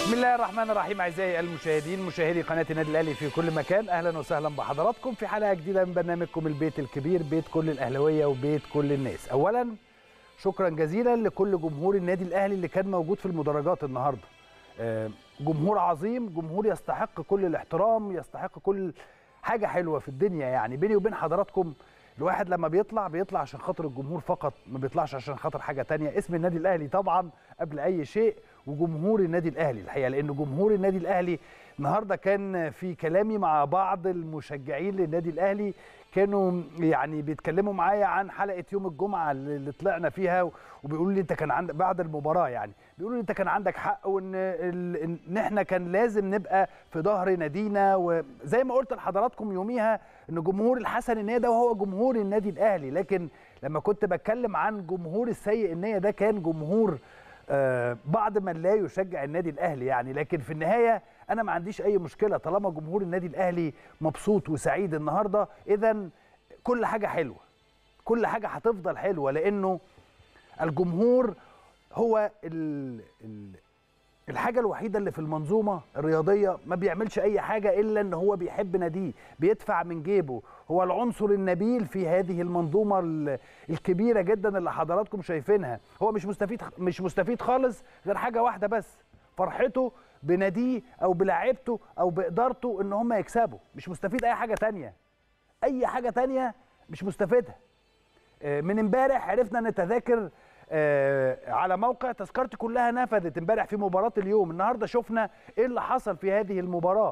بسم الله الرحمن الرحيم اعزائي المشاهدين مشاهدي قناه النادي الاهلي في كل مكان اهلا وسهلا بحضراتكم في حلقه جديده من برنامجكم البيت الكبير بيت كل الاهلاويه وبيت كل الناس اولا شكرا جزيلا لكل جمهور النادي الاهلي اللي كان موجود في المدرجات النهارده آه، جمهور عظيم جمهور يستحق كل الاحترام يستحق كل حاجه حلوه في الدنيا يعني بيني وبين حضراتكم الواحد لما بيطلع بيطلع عشان خاطر الجمهور فقط ما بيطلعش عشان خاطر حاجه تانية اسم النادي الاهلي طبعا قبل اي شيء وجمهور النادي الاهلي الحقيقه لان جمهور النادي الاهلي النهارده كان في كلامي مع بعض المشجعين للنادي الاهلي كانوا يعني بيتكلموا معايا عن حلقه يوم الجمعه اللي طلعنا فيها وبيقولوا لي انت كان عندك بعد المباراه يعني بيقولوا لي انت كان عندك حق وان ال- ان احنا كان لازم نبقى في ظهر نادينا وزي ما قلت لحضراتكم يوميها ان جمهور الحسن النيه ده وهو جمهور النادي الاهلي لكن لما كنت بتكلم عن جمهور السيء النيه ده كان جمهور آه، بعض من لا يشجع النادي الاهلي يعني لكن في النهايه انا ما عنديش اي مشكله طالما جمهور النادي الاهلي مبسوط وسعيد النهارده اذا كل حاجه حلوه كل حاجه هتفضل حلوه لانه الجمهور هو ال ال الحاجة الوحيدة اللي في المنظومة الرياضية ما بيعملش أي حاجة إلا إن هو بيحب ناديه، بيدفع من جيبه، هو العنصر النبيل في هذه المنظومة ال- الكبيرة جدا اللي حضراتكم شايفينها، هو مش مستفيد مش مستفيد خالص غير حاجة واحدة بس، فرحته بناديه أو بلاعيبته أو بإدارته إن هم يكسبوا، مش مستفيد أي حاجة تانية. أي حاجة تانية مش مستفيدها. آه، من امبارح عرفنا ان التذاكر آه، على موقع تذكرتي كلها نفذت امبارح في مباراه اليوم النهارده شفنا ايه اللي حصل في هذه المباراه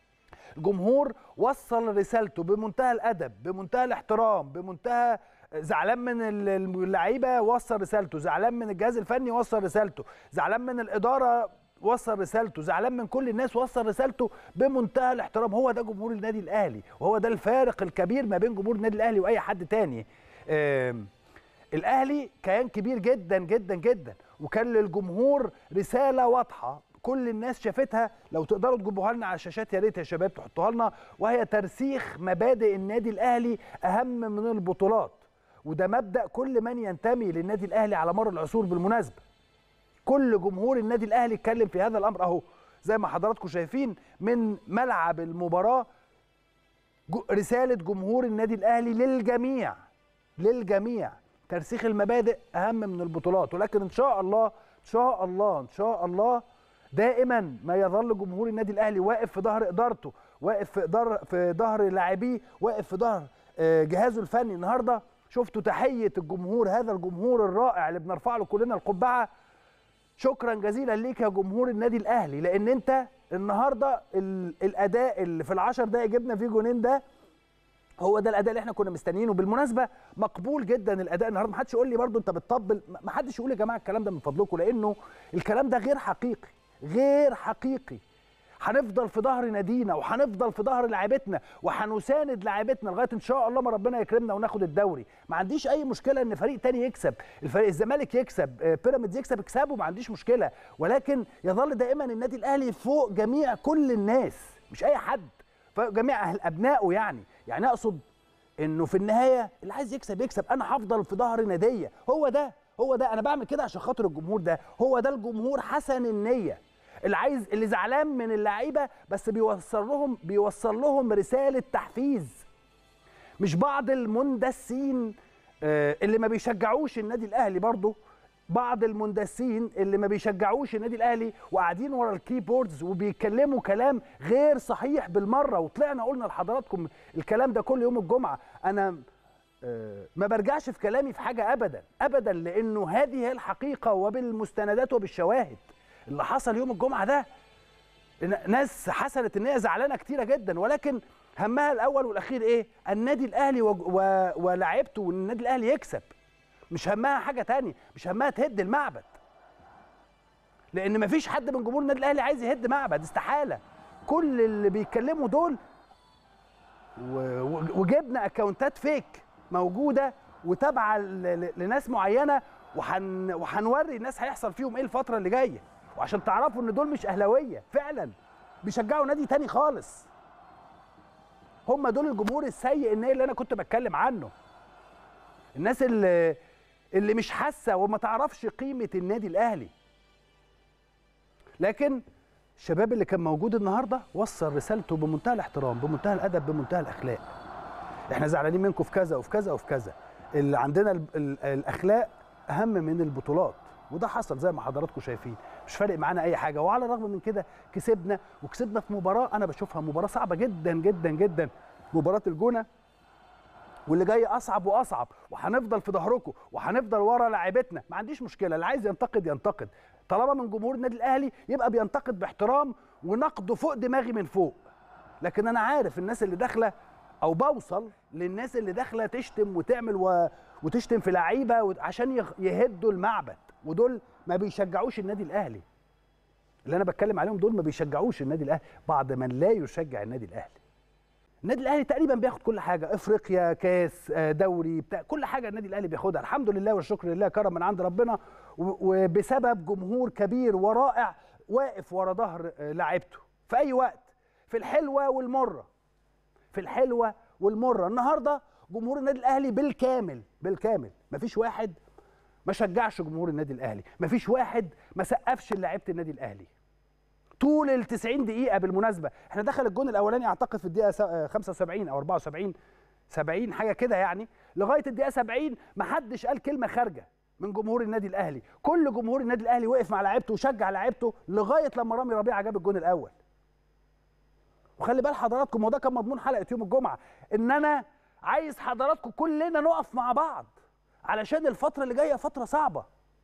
الجمهور وصل رسالته بمنتهى الادب بمنتهى الاحترام بمنتهى زعلان من ال- اللعيبه وصل رسالته زعلان من الجهاز الفني وصل رسالته زعلان من الاداره وصل رسالته زعلان من كل الناس وصل رسالته بمنتهى الاحترام هو ده جمهور النادي الاهلي وهو ده الفارق الكبير ما بين جمهور النادي الاهلي واي حد تاني آم، الاهلي كيان كبير جدا جدا جدا وكان للجمهور رساله واضحه كل الناس شافتها لو تقدروا تجيبوها لنا على الشاشات يا ريت يا شباب تحطوها لنا وهي ترسيخ مبادئ النادي الاهلي اهم من البطولات وده مبدا كل من ينتمي للنادي الاهلي على مر العصور بالمناسبه كل جمهور النادي الاهلي اتكلم في هذا الامر اهو زي ما حضراتكم شايفين من ملعب المباراه جو- رساله جمهور النادي الاهلي للجميع للجميع ترسيخ المبادئ اهم من البطولات ولكن ان شاء الله ان شاء الله ان شاء الله دائما ما يظل جمهور النادي الاهلي واقف في ظهر ادارته واقف في ظهر في ظهر لاعبيه واقف في ظهر آه، جهازه الفني النهارده شفتوا تحيه الجمهور هذا الجمهور الرائع اللي بنرفع له كلنا القبعه شكرا جزيلا ليك يا جمهور النادي الاهلي لان انت النهارده ال- الاداء اللي في العشر دقايق جبنا فيه جونين ده هو ده الاداء اللي احنا كنا مستنيينه بالمناسبه مقبول جدا الاداء النهارده ما حدش يقول لي برضو انت بتطبل ما حدش يقول يا جماعه الكلام ده من فضلكم لانه الكلام ده غير حقيقي غير حقيقي هنفضل في ظهر نادينا وهنفضل في ظهر لاعيبتنا وهنساند لاعيبتنا لغايه ان شاء الله ما ربنا يكرمنا وناخد الدوري ما عنديش اي مشكله ان فريق تاني يكسب الفريق الزمالك يكسب آه، بيراميدز يكسب اكسبه ما عنديش مشكله ولكن يظل دائما النادي الاهلي فوق جميع كل الناس مش اي حد فوق جميع اهل ابنائه يعني يعني اقصد انه في النهايه اللي عايز يكسب يكسب انا هفضل في ظهر ناديه هو ده هو ده انا بعمل كده عشان خاطر الجمهور ده هو ده الجمهور حسن النيه اللي عايز اللي زعلان من اللعيبه بس بيوصل لهم بيوصل لهم رساله تحفيز مش بعض المندسين آه، اللي ما بيشجعوش النادي الاهلي برضه بعض المندسين اللي ما بيشجعوش النادي الاهلي وقاعدين ورا الكيبوردز وبيتكلموا كلام غير صحيح بالمره وطلعنا قلنا لحضراتكم الكلام ده كل يوم الجمعه انا آه، ما برجعش في كلامي في حاجه ابدا ابدا لانه هذه هي الحقيقه وبالمستندات وبالشواهد اللي حصل يوم الجمعه ده ن- ناس حسنت ان هي زعلانه كتيره جدا ولكن همها الاول والاخير ايه النادي الاهلي وج- و- ولاعيبته وان النادي الاهلي يكسب مش همها حاجه تانية مش همها تهد المعبد لان مفيش حد من جمهور النادي الاهلي عايز يهد معبد استحاله كل اللي بيتكلموا دول و- و- وجبنا اكونتات فيك موجوده وتابعه ل- ل- لناس معينه وحن وهنوري الناس هيحصل فيهم ايه الفتره اللي جايه وعشان تعرفوا ان دول مش اهلاويه فعلا بيشجعوا نادي تاني خالص هم دول الجمهور السيء النيه اللي انا كنت بتكلم عنه الناس اللي اللي مش حاسه وما تعرفش قيمه النادي الاهلي لكن الشباب اللي كان موجود النهارده وصل رسالته بمنتهى الاحترام بمنتهى الادب بمنتهى الاخلاق احنا زعلانين منكم في كذا وفي كذا وفي كذا اللي عندنا ال ال الاخلاق اهم من البطولات وده حصل زي ما حضراتكم شايفين مش فارق معانا اي حاجه وعلى الرغم من كده كسبنا وكسبنا في مباراه انا بشوفها مباراه صعبه جدا جدا جدا مباراه الجونه واللي جاي اصعب واصعب وهنفضل في ظهركم وهنفضل ورا لاعيبتنا ما عنديش مشكله اللي عايز ينتقد ينتقد طالما من جمهور النادي الاهلي يبقى بينتقد باحترام ونقده فوق دماغي من فوق لكن انا عارف الناس اللي داخله او بوصل للناس اللي داخله تشتم وتعمل و... وتشتم في لعيبه و... عشان يغ... يهدوا المعبد ودول ما بيشجعوش النادي الاهلي اللي انا بتكلم عليهم دول ما بيشجعوش النادي الاهلي بعض من لا يشجع النادي الاهلي النادي الاهلي تقريبا بياخد كل حاجه افريقيا كاس دوري بتاع كل حاجه النادي الاهلي بياخدها الحمد لله والشكر لله كرم من عند ربنا وبسبب جمهور كبير ورائع واقف ورا ظهر لاعيبته في اي وقت في الحلوه والمره في الحلوه والمره النهارده جمهور النادي الاهلي بالكامل بالكامل مفيش واحد ما شجعش جمهور النادي الاهلي مفيش واحد ما سقفش لعيبه النادي الاهلي طول ال 90 دقيقه بالمناسبه احنا دخل الجون الاولاني اعتقد في الدقيقه 75 او 74 70 حاجه كده يعني لغايه الدقيقه 70 ما حدش قال كلمه خارجه من جمهور النادي الاهلي كل جمهور النادي الاهلي وقف مع لعيبته وشجع لعيبته لغايه لما رامي ربيعه جاب الجون الاول وخلي بال حضراتكم وده كان مضمون حلقه يوم الجمعه ان انا عايز حضراتكم كلنا نقف مع بعض علشان الفتره اللي جايه فتره صعبه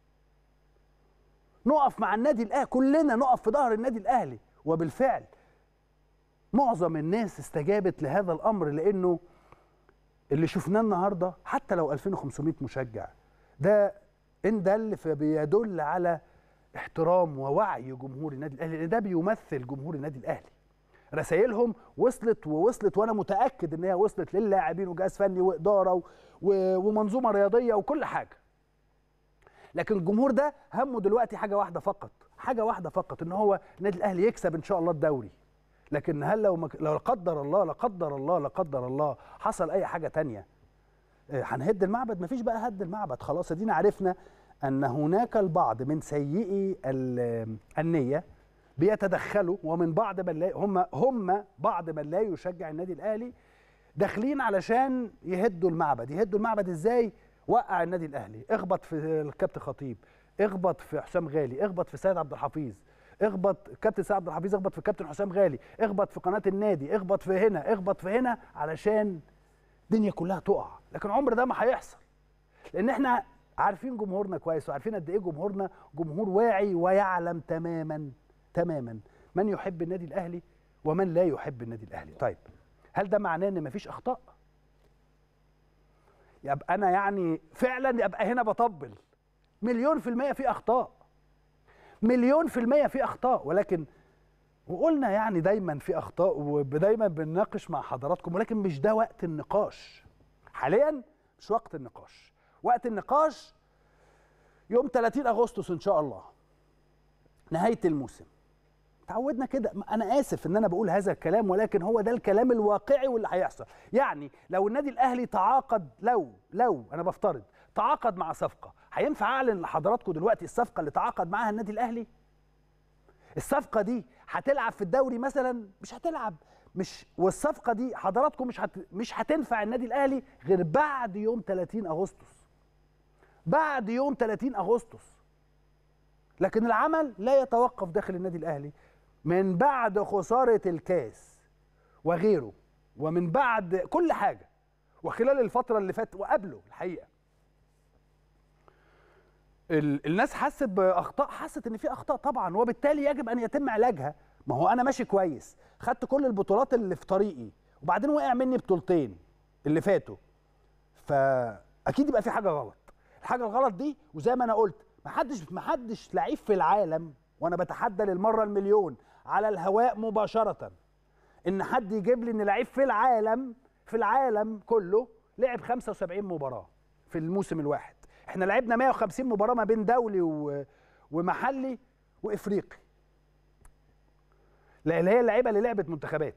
نقف مع النادي الاهلي كلنا نقف في ظهر النادي الاهلي وبالفعل معظم الناس استجابت لهذا الامر لانه اللي شفناه النهارده حتى لو 2500 مشجع ده ان دل فبيدل على احترام ووعي جمهور النادي الاهلي لان ده بيمثل جمهور النادي الاهلي رسائلهم وصلت ووصلت وانا متاكد ان هي وصلت للاعبين وجهاز فني واداره و... و... ومنظومه رياضيه وكل حاجه لكن الجمهور ده همه دلوقتي حاجه واحده فقط حاجه واحده فقط ان هو النادي الاهلي يكسب ان شاء الله الدوري لكن هل لو مك... لو لا قدر الله لا قدر الله لا قدر الله حصل اي حاجه تانية هنهد المعبد مفيش بقى هد المعبد خلاص ادينا عرفنا ان هناك البعض من سيئي النيه بيتدخلوا ومن بعض من لا هم هم بعض من لا يشجع النادي الاهلي داخلين علشان يهدوا المعبد يهدوا المعبد ازاي وقع النادي الاهلي اخبط في الكابتن خطيب اخبط في حسام غالي اخبط في سيد عبد الحفيظ اخبط كابتن سيد عبد الحفيظ اخبط في كابتن حسام غالي اخبط في قناه النادي اخبط في هنا اخبط في هنا علشان الدنيا كلها تقع لكن عمر ده ما هيحصل لان احنا عارفين جمهورنا كويس وعارفين قد ايه جمهورنا جمهور واعي ويعلم تماما تماما من يحب النادي الاهلي ومن لا يحب النادي الاهلي طيب هل ده معناه ان مفيش اخطاء يبقى انا يعني فعلا يبقى هنا بطبل مليون في المية في اخطاء مليون في المية في اخطاء ولكن وقلنا يعني دايما في اخطاء ودايما بنناقش مع حضراتكم ولكن مش ده وقت النقاش حاليا مش وقت النقاش وقت النقاش يوم 30 اغسطس ان شاء الله نهايه الموسم تعودنا كده انا اسف ان انا بقول هذا الكلام ولكن هو ده الكلام الواقعي واللي هيحصل يعني لو النادي الاهلي تعاقد لو لو انا بفترض تعاقد مع صفقه هينفع اعلن لحضراتكم دلوقتي الصفقه اللي تعاقد معاها النادي الاهلي الصفقه دي هتلعب في الدوري مثلا مش هتلعب مش والصفقه دي حضراتكم مش هت مش هتنفع النادي الاهلي غير بعد يوم 30 اغسطس بعد يوم 30 اغسطس لكن العمل لا يتوقف داخل النادي الاهلي من بعد خساره الكاس وغيره ومن بعد كل حاجه وخلال الفتره اللي فاتت وقبله الحقيقه الناس حست باخطاء حست ان في اخطاء طبعا وبالتالي يجب ان يتم علاجها ما هو انا ماشي كويس خدت كل البطولات اللي في طريقي وبعدين وقع مني بطولتين اللي فاتوا فاكيد يبقى في حاجه غلط الحاجه الغلط دي وزي ما انا قلت ما حدش ما حدش لعيب في العالم وانا بتحدى للمره المليون على الهواء مباشره ان حد يجيب لي ان لعيب في العالم في العالم كله لعب 75 مباراه في الموسم الواحد احنا لعبنا 150 مباراه ما بين دولي و... ومحلي وافريقي لا اللي هي اللعيبه اللي لعبت منتخبات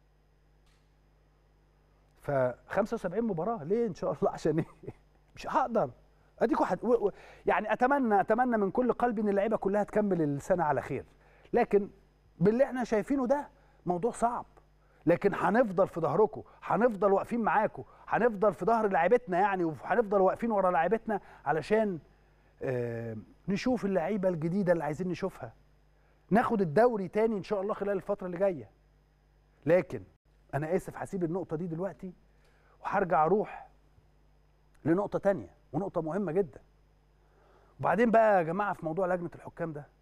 ف 75 مباراه ليه ان شاء الله عشان ايه مش هقدر اديك واحد و... و... يعني اتمنى اتمنى من كل قلبي ان اللعيبه كلها تكمل السنه على خير لكن باللي احنا شايفينه ده موضوع صعب لكن هنفضل في ظهركم هنفضل واقفين معاكم هنفضل في ظهر لاعيبتنا يعني وهنفضل واقفين ورا لاعيبتنا علشان آه نشوف اللعيبه الجديده اللي عايزين نشوفها ناخد الدوري تاني ان شاء الله خلال الفتره اللي جايه لكن انا اسف هسيب النقطه دي دلوقتي وهرجع اروح لنقطه تانية ونقطه مهمه جدا وبعدين بقى يا جماعه في موضوع لجنه الحكام ده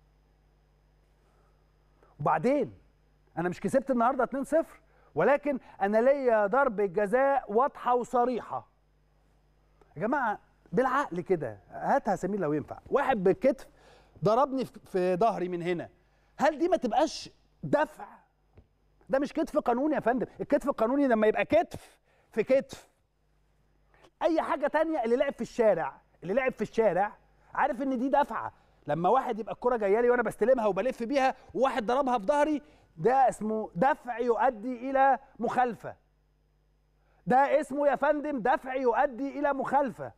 وبعدين انا مش كسبت النهارده 2-0 ولكن انا ليا ضربه جزاء واضحه وصريحه يا جماعه بالعقل كده هاتها سمير لو ينفع واحد بالكتف ضربني في ظهري من هنا هل دي ما تبقاش دفع ده مش كتف قانوني يا فندم الكتف القانوني لما يبقى كتف في كتف اي حاجه تانية اللي لعب في الشارع اللي لعب في الشارع عارف ان دي دفعه لما واحد يبقى الكره جايه لي وانا بستلمها وبلف بيها وواحد ضربها في ظهري ده اسمه دفع يؤدي الى مخالفه ده اسمه يا فندم دفع يؤدي الى مخالفه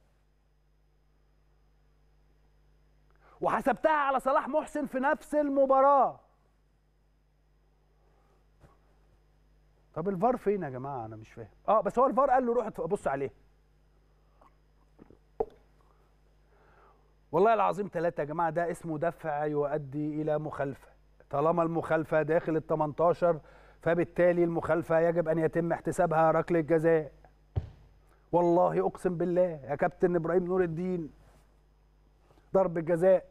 وحسبتها على صلاح محسن في نفس المباراه طب الفار فين يا جماعه انا مش فاهم اه بس هو الفار قال له روح بص عليه والله العظيم ثلاثة يا جماعة ده اسمه دفع يؤدي إلى مخالفة طالما المخالفة داخل ال 18 فبالتالي المخالفة يجب أن يتم احتسابها ركلة جزاء والله أقسم بالله يا كابتن إبراهيم نور الدين ضرب الجزاء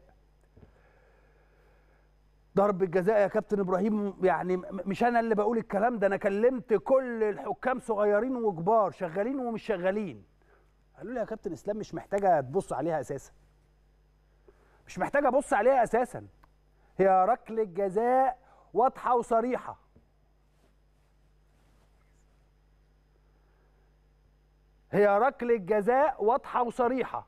ضرب الجزاء يا كابتن ابراهيم يعني مش انا اللي بقول الكلام ده انا كلمت كل الحكام صغيرين وكبار شغالين ومش شغالين قالوا لي يا كابتن اسلام مش محتاجه تبص عليها اساسا مش محتاجه ابص عليها اساسا هي ركله جزاء واضحه وصريحه هي ركله جزاء واضحه وصريحه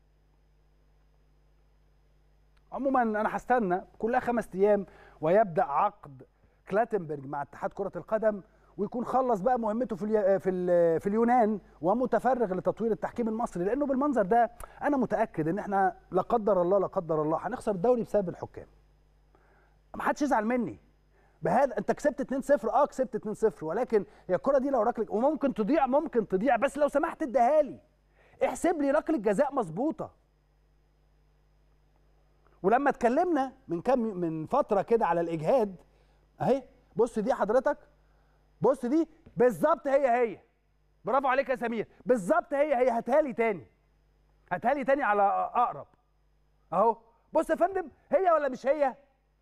عموما انا هستنى كلها خمس ايام ويبدا عقد كلاتنبرج مع اتحاد كره القدم ويكون خلص بقى مهمته في الي... في ال... في اليونان ومتفرغ لتطوير التحكيم المصري لانه بالمنظر ده انا متاكد ان احنا لا قدر الله لا قدر الله هنخسر الدوري بسبب الحكام ما حدش يزعل مني بهذا انت كسبت 2-0 اه كسبت 2-0 ولكن هي الكره دي لو ركله وممكن تضيع ممكن تضيع بس لو سمحت اديها لي احسب لي ركله جزاء مظبوطه ولما اتكلمنا من كام من فتره كده على الاجهاد اهي بص دي حضرتك بص دي بالظبط هي هي برافو عليك يا سمير بالظبط هي هي هاتها لي تاني هاتها لي تاني على اقرب اهو بص يا فندم هي ولا مش هي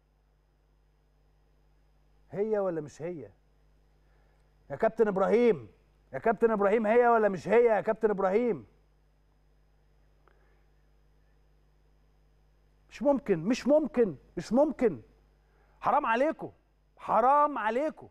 هي ولا مش هي يا كابتن ابراهيم يا كابتن ابراهيم هي ولا مش هي يا كابتن ابراهيم مش ممكن مش ممكن مش ممكن حرام عليكم حرام عليكم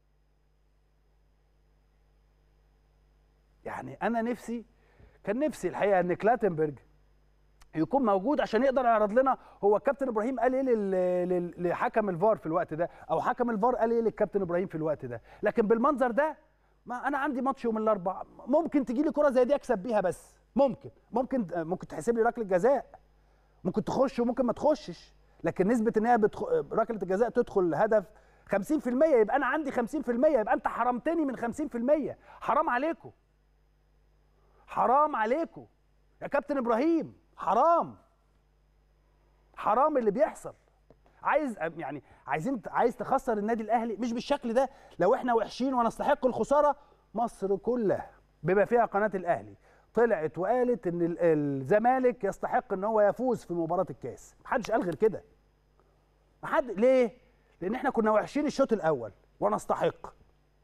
يعني انا نفسي كان نفسي الحقيقه ان كلاتنبرج يكون موجود عشان يقدر يعرض لنا هو الكابتن ابراهيم قال ايه لحكم الفار في الوقت ده او حكم الفار قال ايه للكابتن ابراهيم في الوقت ده لكن بالمنظر ده ما انا عندي ماتش يوم الاربعاء ممكن تجي لي كره زي دي اكسب بيها بس ممكن ممكن ممكن تحسب لي ركله جزاء ممكن تخش وممكن ما تخشش لكن نسبه ان هي بتخ... ركله الجزاء تدخل هدف 50% يبقى انا عندي 50% يبقى انت حرمتني من 50% حرام عليكم حرام عليكم يا كابتن ابراهيم حرام حرام اللي بيحصل عايز يعني عايزين عايز تخسر النادي الاهلي مش بالشكل ده لو احنا وحشين ونستحق الخساره مصر كلها بما فيها قناه الاهلي طلعت وقالت ان الزمالك يستحق ان هو يفوز في مباراه الكاس محدش قال غير كده محد ليه لان احنا كنا وحشين الشوط الاول ونستحق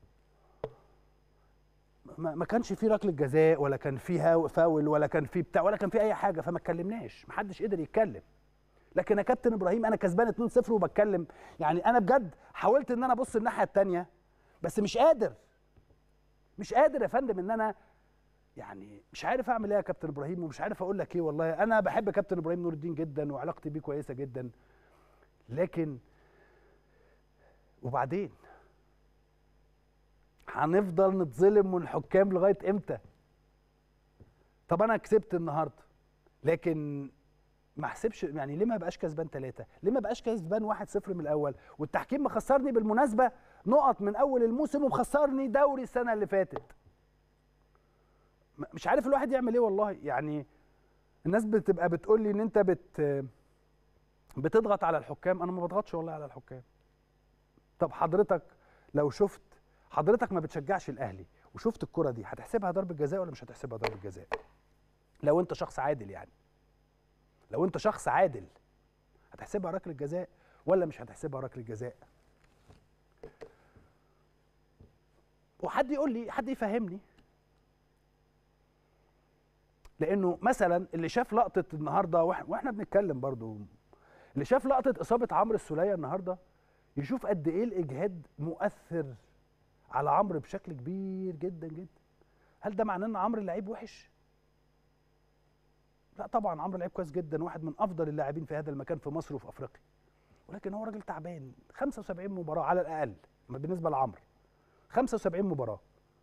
ما كانش في ركله جزاء ولا كان فيها فاول ولا كان في بتاع ولا كان في اي حاجه فما اتكلمناش محدش قدر يتكلم لكن يا كابتن ابراهيم انا كسبان 2-0 وبتكلم يعني انا بجد حاولت ان انا ابص الناحيه الثانيه بس مش قادر مش قادر يا فندم ان انا يعني مش عارف اعمل ايه يا كابتن ابراهيم ومش عارف اقول لك ايه والله انا بحب كابتن ابراهيم نور الدين جدا وعلاقتي بيه كويسه جدا لكن وبعدين هنفضل نتظلم من الحكام لغايه امتى طب انا كسبت النهارده لكن ما احسبش يعني ليه ما بقاش كسبان ثلاثه ليه ما بقاش كسبان واحد صفر من الاول والتحكيم مخسرني بالمناسبه نقط من اول الموسم ومخسرني دوري السنه اللي فاتت م- مش عارف الواحد يعمل ايه والله يعني الناس بتبقى بتقول لي ان انت بت بتضغط على الحكام انا ما بضغطش والله على الحكام طب حضرتك لو شفت حضرتك ما بتشجعش الاهلي وشفت الكره دي هتحسبها ضربه جزاء ولا مش هتحسبها ضربه جزاء لو انت شخص عادل يعني لو انت شخص عادل هتحسبها ركله جزاء ولا مش هتحسبها ركله جزاء وحد يقول لي حد يفهمني لانه مثلا اللي شاف لقطه النهارده وإح- واحنا بنتكلم برضو اللي شاف لقطه اصابه عمرو السوليه النهارده يشوف قد ايه الاجهاد مؤثر على عمرو بشكل كبير جدا جدا هل ده معناه ان عمرو لعيب وحش لا طبعا عمرو لعيب كويس جدا واحد من افضل اللاعبين في هذا المكان في مصر وفي افريقيا ولكن هو راجل تعبان 75 مباراه على الاقل ما بالنسبه لعمرو 75 مباراه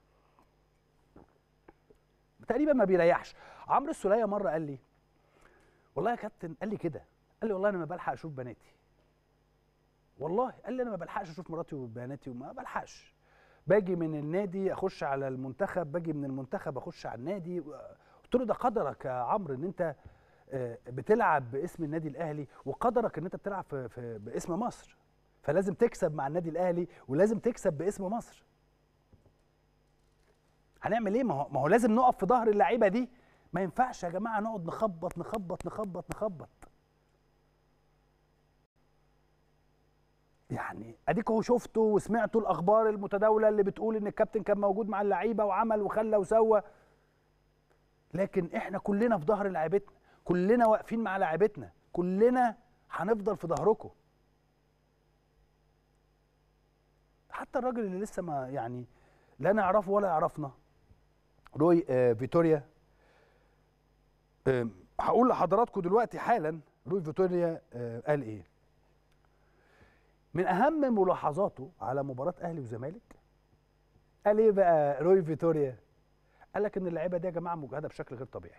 تقريبا ما بيريحش عمرو السوليه مره قال لي والله يا كابتن قال لي كده قال لي والله انا ما بلحق اشوف بناتي والله قال لي انا ما بلحقش اشوف مراتي وبناتي وما بلحقش باجي من النادي اخش على المنتخب باجي من المنتخب اخش على النادي قلت له ده قدرك يا عمرو ان انت آه، بتلعب باسم النادي الاهلي وقدرك ان انت بتلعب في, في باسم مصر فلازم تكسب مع النادي الاهلي ولازم تكسب باسم مصر هنعمل ايه ما هو ما هو لازم نقف في ظهر اللعيبه دي ما ينفعش يا جماعه نقعد نخبط نخبط نخبط نخبط يعني اديك اهو شفتوا وسمعتوا الاخبار المتداوله اللي بتقول ان الكابتن كان موجود مع اللعيبه وعمل وخلى وسوى لكن احنا كلنا في ظهر لعيبتنا كلنا واقفين مع لعيبتنا كلنا هنفضل في ظهركم حتى الراجل اللي لسه ما يعني لا نعرفه ولا يعرفنا روي آه فيتوريا آه هقول لحضراتكم دلوقتي حالا روي فيتوريا آه قال ايه من اهم ملاحظاته على مباراه اهلي وزمالك قال ايه بقى روي فيتوريا قال لك ان اللعيبه دي يا جماعه مجهده بشكل غير طبيعي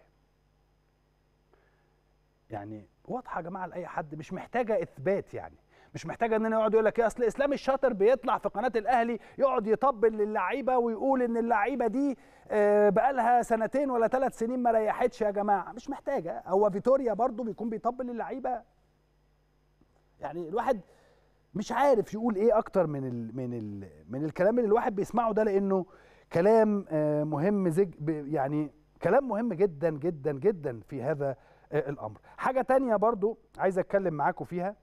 يعني واضحه يا جماعه لاي حد مش محتاجه اثبات يعني مش محتاجه ان انا يقعد يقول لك ايه اصل اسلام الشاطر بيطلع في قناه الاهلي يقعد يطبل للعيبه ويقول ان اللعيبه دي آه، بقالها سنتين ولا ثلاث سنين ما ريحتش يا جماعه مش محتاجه هو فيتوريا برضو بيكون بيطبل للعيبه يعني الواحد مش عارف يقول ايه اكتر من ال من ال من الكلام اللي الواحد بيسمعه ده لانه كلام آه، مهم زج ب- يعني كلام مهم جدا جدا جدا في هذا آه، الامر حاجه تانية برضو عايز اتكلم معاكم فيها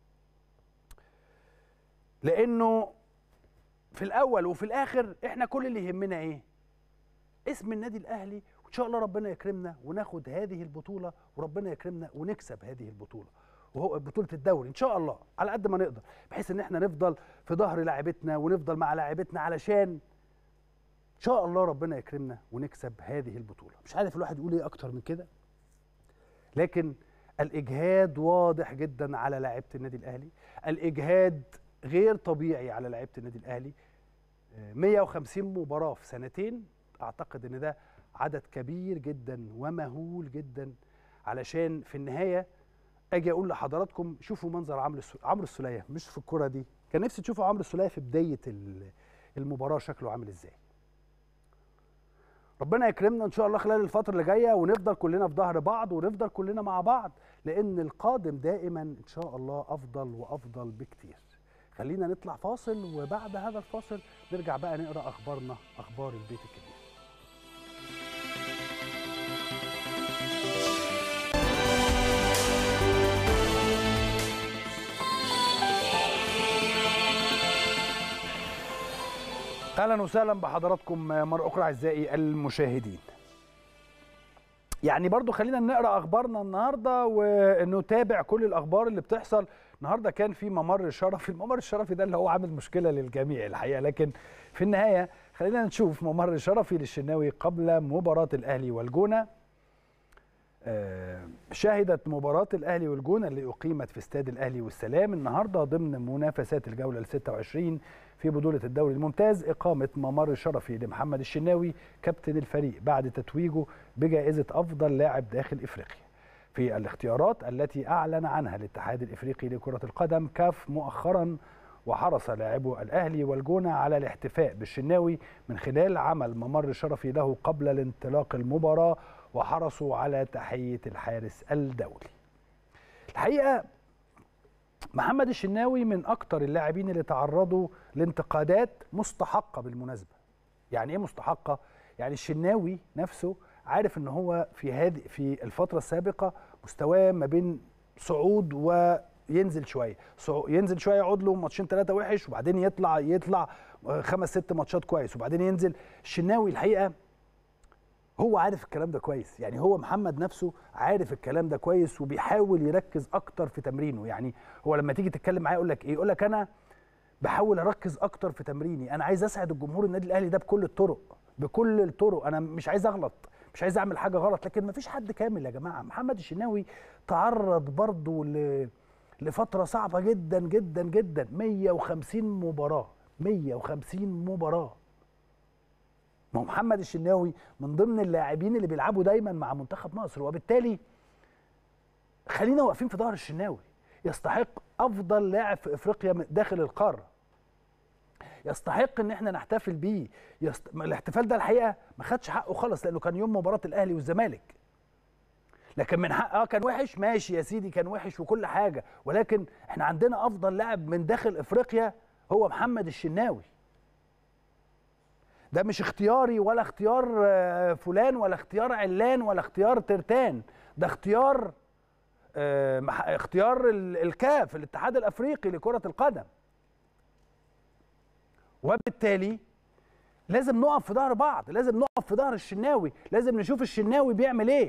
لانه في الاول وفي الاخر احنا كل اللي يهمنا ايه اسم النادي الاهلي وان شاء الله ربنا يكرمنا وناخد هذه البطوله وربنا يكرمنا ونكسب هذه البطوله وهو بطوله الدوري ان شاء الله على قد ما نقدر بحيث ان احنا نفضل في ظهر لاعبتنا ونفضل مع لاعبتنا علشان ان شاء الله ربنا يكرمنا ونكسب هذه البطوله مش عارف الواحد يقول ايه اكتر من كده لكن الاجهاد واضح جدا على لاعيبه النادي الاهلي الاجهاد غير طبيعي على لعيبه النادي الاهلي آه، 150 مباراه في سنتين اعتقد ان ده عدد كبير جدا ومهول جدا علشان في النهايه اجي اقول لحضراتكم شوفوا منظر عمرو السو- عمرو السوليه مش في الكره دي كان نفسي تشوفوا عمرو السوليه في بدايه ال- المباراه شكله عامل ازاي ربنا يكرمنا ان شاء الله خلال الفتره اللي جايه ونفضل كلنا في ظهر بعض ونفضل كلنا مع بعض لان القادم دائما ان شاء الله افضل وافضل بكتير خلينا نطلع فاصل وبعد هذا الفاصل نرجع بقى نقرا اخبارنا اخبار البيت الكبير اهلا وسهلا بحضراتكم مره اخرى اعزائي المشاهدين يعني برضو خلينا نقرا اخبارنا النهارده ونتابع كل الاخبار اللي بتحصل النهارده كان في ممر شرفي الممر الشرفي ده اللي هو عامل مشكله للجميع الحقيقه لكن في النهايه خلينا نشوف ممر شرفي للشناوي قبل مباراه الاهلي والجونه آه، شهدت مباراة الأهلي والجونة اللي أقيمت في استاد الأهلي والسلام النهاردة ضمن منافسات الجولة ال 26 في بطولة الدوري الممتاز إقامة ممر شرفي لمحمد الشناوي كابتن الفريق بعد تتويجه بجائزة أفضل لاعب داخل إفريقيا في الاختيارات التي أعلن عنها الاتحاد الإفريقي لكرة القدم كاف مؤخرا وحرص لاعبو الأهلي والجونة على الاحتفاء بالشناوي من خلال عمل ممر شرفي له قبل الانطلاق المباراة وحرصوا على تحية الحارس الدولي الحقيقة محمد الشناوي من أكتر اللاعبين اللي تعرضوا لانتقادات مستحقة بالمناسبة يعني إيه مستحقة؟ يعني الشناوي نفسه عارف ان هو في هذه في الفتره السابقه مستواه ما بين صعود وينزل شويه ينزل شويه يقعد له ماتشين ثلاثه وحش وبعدين يطلع يطلع خمس ست ماتشات كويس وبعدين ينزل الشناوي الحقيقه هو عارف الكلام ده كويس يعني هو محمد نفسه عارف الكلام ده كويس وبيحاول يركز اكتر في تمرينه يعني هو لما تيجي تتكلم معاه يقول لك ايه يقول لك انا بحاول اركز اكتر في تمريني انا عايز اسعد الجمهور النادي الاهلي ده بكل الطرق بكل الطرق انا مش عايز اغلط مش عايز اعمل حاجه غلط لكن ما فيش حد كامل يا جماعه محمد الشناوي تعرض برضه ل... لفتره صعبه جدا جدا جدا 150 مباراه 150 مباراه ما هو محمد الشناوي من ضمن اللاعبين اللي بيلعبوا دايما مع منتخب مصر وبالتالي خلينا واقفين في ظهر الشناوي يستحق افضل لاعب في افريقيا داخل القاره يستحق ان احنا نحتفل بيه يست... الاحتفال ده الحقيقه ما خدش حقه خالص لانه كان يوم مباراه الاهلي والزمالك لكن من حق اه كان وحش ماشي يا سيدي كان وحش وكل حاجه ولكن احنا عندنا افضل لاعب من داخل افريقيا هو محمد الشناوي ده مش اختياري ولا اختيار فلان ولا اختيار علان ولا اختيار ترتان ده اختيار اه اختيار الكاف الاتحاد الافريقي لكره القدم وبالتالي لازم نقف في ظهر بعض لازم نقف في ظهر الشناوي لازم نشوف الشناوي بيعمل ايه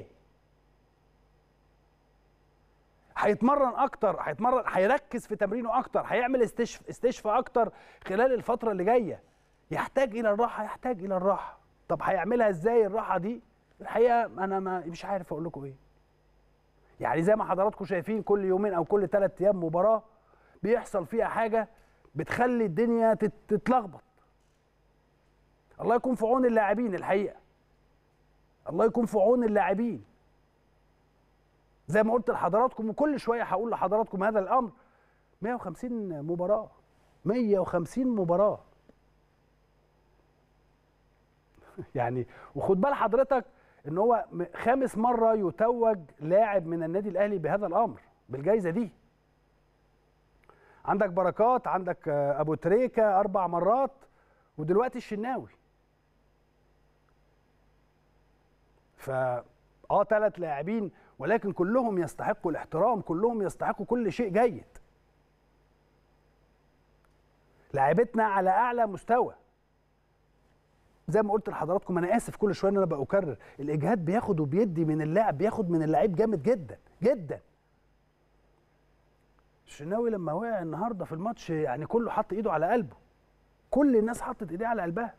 هيتمرن اكتر هيتمرن هيركز في تمرينه اكتر هيعمل استشف... استشفاء اكتر خلال الفتره اللي جايه يحتاج الى الراحه يحتاج الى الراحه طب هيعملها ازاي الراحه دي الحقيقه انا ما مش عارف اقول لكم ايه يعني زي ما حضراتكم شايفين كل يومين او كل ثلاث ايام مباراه بيحصل فيها حاجه بتخلي الدنيا تتلخبط الله يكون في عون اللاعبين الحقيقه الله يكون في عون اللاعبين زي ما قلت لحضراتكم وكل شويه هقول لحضراتكم هذا الامر 150 مباراه 150 مباراه يعني وخد بال حضرتك ان هو خامس مره يتوج لاعب من النادي الاهلي بهذا الامر بالجائزه دي عندك بركات عندك ابو تريكه اربع مرات ودلوقتي الشناوي ف اه ثلاث لاعبين ولكن كلهم يستحقوا الاحترام كلهم يستحقوا كل شيء جيد لاعبتنا على اعلى مستوى زي ما قلت لحضراتكم انا اسف كل شويه ان انا بكرر الاجهاد بياخد وبيدي من اللاعب بياخد من اللعيب جامد جدا جدا الشناوي لما وقع النهارده في الماتش يعني كله حط ايده على قلبه كل الناس حطت ايديها على قلبها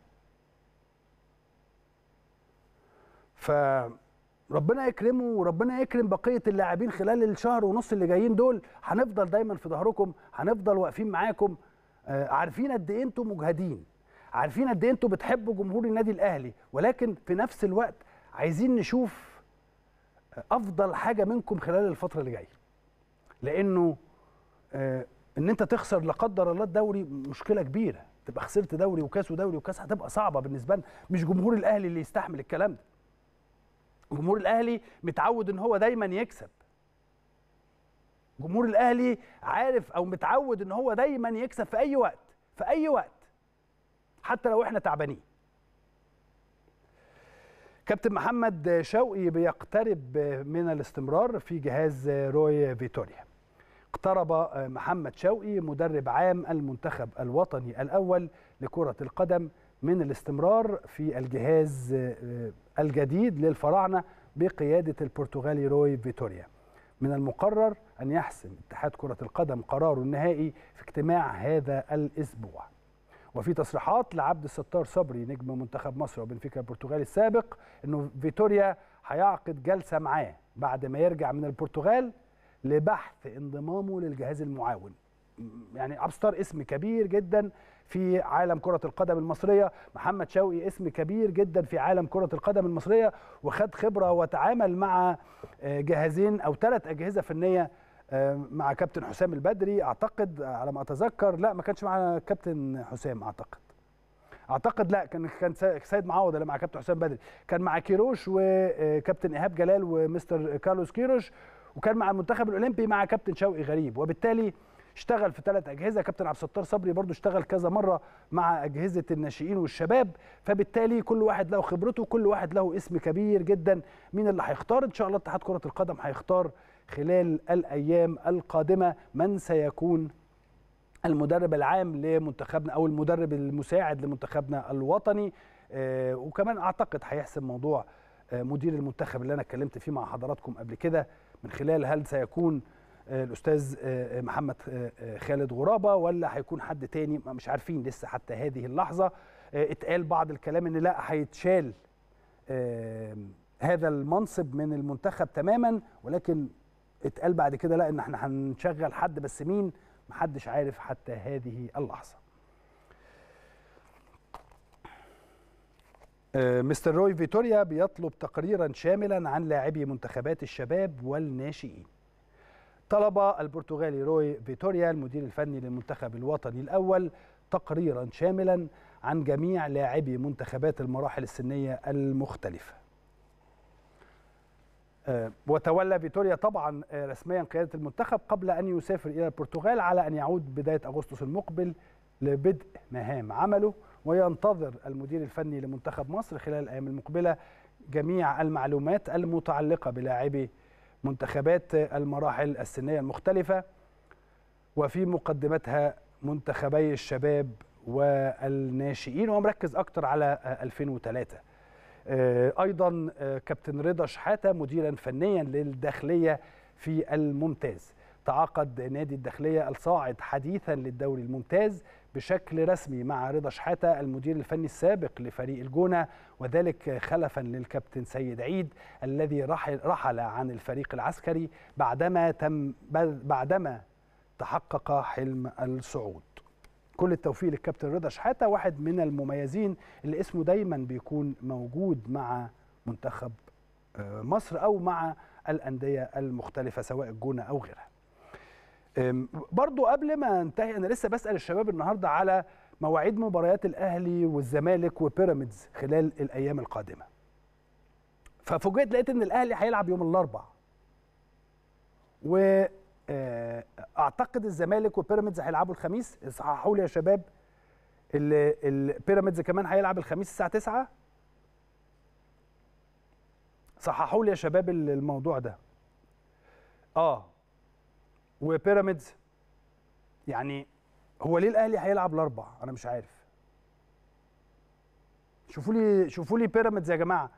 فربنا يكرمه وربنا يكرم بقيه اللاعبين خلال الشهر ونص اللي جايين دول هنفضل دايما في ظهركم هنفضل واقفين معاكم عارفين قد ايه انتم مجهدين عارفين قد ايه انتم بتحبوا جمهور النادي الاهلي ولكن في نفس الوقت عايزين نشوف افضل حاجه منكم خلال الفتره اللي جايه لانه آه ان انت تخسر لا قدر الله الدوري مشكله كبيره تبقى خسرت دوري وكاس ودوري وكاس هتبقى صعبه بالنسبه لنا مش جمهور الاهلي اللي يستحمل الكلام ده جمهور الاهلي متعود ان هو دايما يكسب جمهور الاهلي عارف او متعود ان هو دايما يكسب في اي وقت في اي وقت حتى لو احنا تعبانين كابتن محمد شوقي بيقترب من الاستمرار في جهاز روي فيتوريا اقترب محمد شوقي مدرب عام المنتخب الوطني الأول لكرة القدم من الاستمرار في الجهاز الجديد للفراعنة بقيادة البرتغالي روي فيتوريا من المقرر أن يحسم اتحاد كرة القدم قراره النهائي في اجتماع هذا الأسبوع وفي تصريحات لعبد الستار صبري نجم منتخب مصر وبنفيكا البرتغالي السابق انه فيتوريا هيعقد جلسه معاه بعد ما يرجع من البرتغال لبحث انضمامه للجهاز المعاون يعني ابستار اسم كبير جدا في عالم كرة القدم المصرية محمد شوقي اسم كبير جدا في عالم كرة القدم المصرية وخد خبرة وتعامل مع جهازين أو ثلاث أجهزة فنية مع كابتن حسام البدري أعتقد على ما أتذكر لا ما كانش مع كابتن حسام أعتقد اعتقد لا كان كان سيد معوض اللي مع كابتن حسام بدري كان مع كيروش وكابتن ايهاب جلال ومستر كارلوس كيروش وكان مع المنتخب الاولمبي مع كابتن شوقي غريب وبالتالي اشتغل في ثلاث اجهزه كابتن عبد الستار صبري برضو اشتغل كذا مره مع اجهزه الناشئين والشباب فبالتالي كل واحد له خبرته كل واحد له اسم كبير جدا مين اللي هيختار ان شاء الله اتحاد كره القدم هيختار خلال الايام القادمه من سيكون المدرب العام لمنتخبنا او المدرب المساعد لمنتخبنا الوطني آه وكمان اعتقد هيحسم موضوع آه مدير المنتخب اللي انا اتكلمت فيه مع حضراتكم قبل كده من خلال هل سيكون آه الاستاذ محمد خالد غرابه ولا هيكون حد تاني مش عارفين لسه حتى هذه اللحظه اتقال بعض الكلام ان لا هيتشال هذا المنصب من المنتخب تماما ولكن اتقال بعد كده لا ان احنا هنشغل حد بس مين محدش عارف حتى هذه اللحظة مستر روي فيتوريا بيطلب تقريرا شاملا عن لاعبي منتخبات الشباب والناشئين طلب البرتغالي روي فيتوريا المدير الفني للمنتخب الوطني الأول تقريرا شاملا عن جميع لاعبي منتخبات المراحل السنية المختلفة وتولى فيتوريا طبعا رسميا قياده المنتخب قبل ان يسافر الى البرتغال على ان يعود بدايه اغسطس المقبل لبدء مهام عمله وينتظر المدير الفني لمنتخب مصر خلال الايام المقبله جميع المعلومات المتعلقه بلاعبي منتخبات المراحل السنيه المختلفه وفي مقدمتها منتخبي الشباب والناشئين ومركز اكتر على 2003 ايضا كابتن رضا شحاته مديرا فنيا للداخليه في الممتاز تعاقد نادي الداخليه الصاعد حديثا للدوري الممتاز بشكل رسمي مع رضا شحاته المدير الفني السابق لفريق الجونه وذلك خلفا للكابتن سيد عيد الذي رحل, رحل عن الفريق العسكري بعدما تم بعدما تحقق حلم الصعود كل التوفيق للكابتن رضا شحاته واحد من المميزين اللي اسمه دايما بيكون موجود مع منتخب مصر او مع الانديه المختلفه سواء الجونه او غيرها برضو قبل ما انتهي انا لسه بسال الشباب النهارده على مواعيد مباريات الاهلي والزمالك وبيراميدز خلال الايام القادمه ففوجئت لقيت ان الاهلي هيلعب يوم الاربعاء و اعتقد الزمالك وبيراميدز هيلعبوا الخميس اصححوا لي يا شباب البيراميدز كمان هيلعب الخميس الساعه 9 صححوا لي يا شباب الموضوع ده اه وبيراميدز يعني هو ليه الاهلي هيلعب الاربع انا مش عارف شوفوا لي شوفوا لي بيراميدز يا جماعه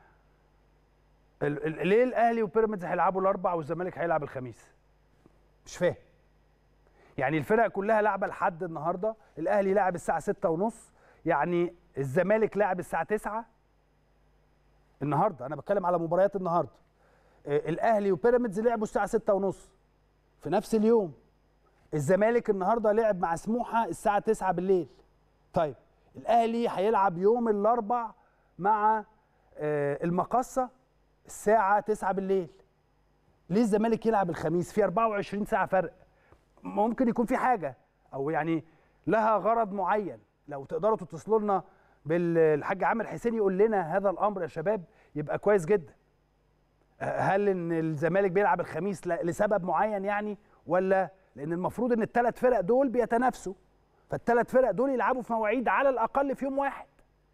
ليه الاهلي وبيراميدز هيلعبوا الاربع والزمالك هيلعب الخميس مش فاهم يعني الفرق كلها لعبه لحد النهارده الاهلي لعب الساعه ستة ونص يعني الزمالك لعب الساعه 9 النهارده انا بتكلم على مباريات النهارده الاهلي وبيراميدز لعبوا الساعه ستة ونص في نفس اليوم الزمالك النهارده لعب مع سموحه الساعه 9 بالليل طيب الاهلي هيلعب يوم الاربع مع المقصه الساعه 9 بالليل ليه الزمالك يلعب الخميس في 24 ساعه فرق ممكن يكون في حاجه او يعني لها غرض معين لو تقدروا تتصلوا لنا بالحاج عامر حسين يقول لنا هذا الامر يا شباب يبقى كويس جدا هل ان الزمالك بيلعب الخميس لسبب معين يعني ولا لان المفروض ان الثلاث فرق دول بيتنافسوا فالثلاث فرق دول يلعبوا في مواعيد على الاقل في يوم واحد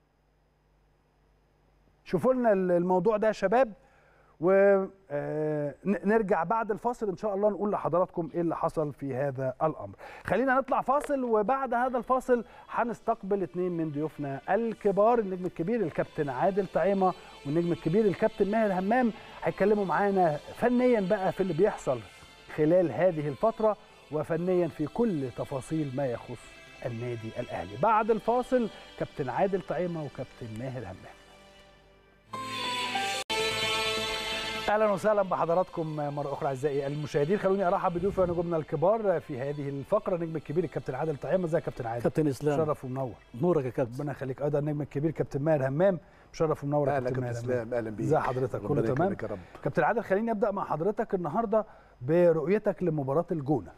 شوفوا لنا الموضوع ده يا شباب ونرجع بعد الفاصل ان شاء الله نقول لحضراتكم ايه اللي حصل في هذا الامر خلينا نطلع فاصل وبعد هذا الفاصل هنستقبل اثنين من ضيوفنا الكبار النجم الكبير الكابتن عادل طعيمه والنجم الكبير الكابتن ماهر همام هيتكلموا معانا فنيا بقى في اللي بيحصل خلال هذه الفتره وفنيا في كل تفاصيل ما يخص النادي الاهلي بعد الفاصل كابتن عادل طعيمه وكابتن ماهر همام اهلا وسهلا بحضراتكم مره اخرى اعزائي المشاهدين خلوني ارحب بضيوفي ونجومنا الكبار في هذه الفقره النجم الكبير الكابتن عادل طعيم ازيك يا كابتن عادل كابتن اسلام مشرف ومنور نورك يا كابتن ربنا يخليك ايضا النجم الكبير كابتن ماهر همام مشرف ومنور يا اهلا كابتن كابتن ماهر همام اسلام اهلا بيك ازي حضرتك كله ربنا تمام يكرمك يا رب كابتن عادل خليني ابدا مع حضرتك النهارده برؤيتك لمباراه الجونه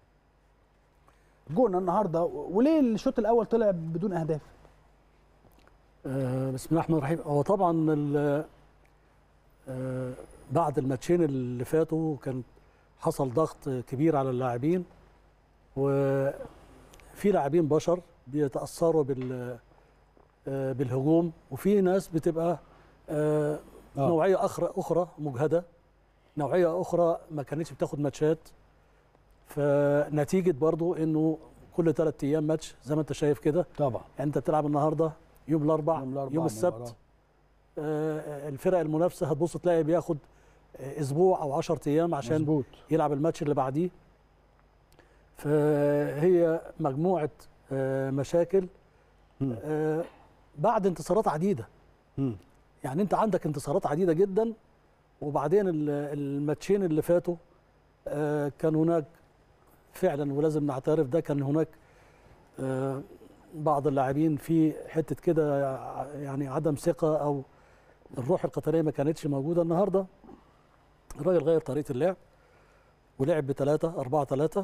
جونه النهارده وليه الشوط الاول طلع بدون اهداف آه بسم الله الرحمن الرحيم هو طبعا ال- آه بعد الماتشين اللي فاتوا كان حصل ضغط كبير على اللاعبين وفي لاعبين بشر بيتاثروا بال آه بالهجوم وفي ناس بتبقى آه آه. نوعيه اخرى اخرى مجهده نوعيه اخرى ما كانتش بتاخد ماتشات فنتيجه برضو انه كل ثلاث ايام ماتش زي ما انت شايف كده طبعا يعني انت بتلعب النهارده يوم الاربع يوم الأربعاء يوم السبت مباراة. آه، الفرق المنافسه هتبص تلاقي بياخد آه، اسبوع او 10 ايام عشان مظبوط يلعب الماتش اللي بعديه فهي مجموعه آه، مشاكل مم. آه، بعد انتصارات عديده مم. يعني انت عندك انتصارات عديده جدا وبعدين ال- الماتشين اللي فاتوا آه، كان هناك فعلا ولازم نعترف ده كان هناك آه، بعض اللاعبين في حته كده يعني عدم ثقه او الروح القتاليه ما كانتش موجوده النهارده الراجل غير طريقه اللعب ولعب بثلاثه أربعة ثلاثة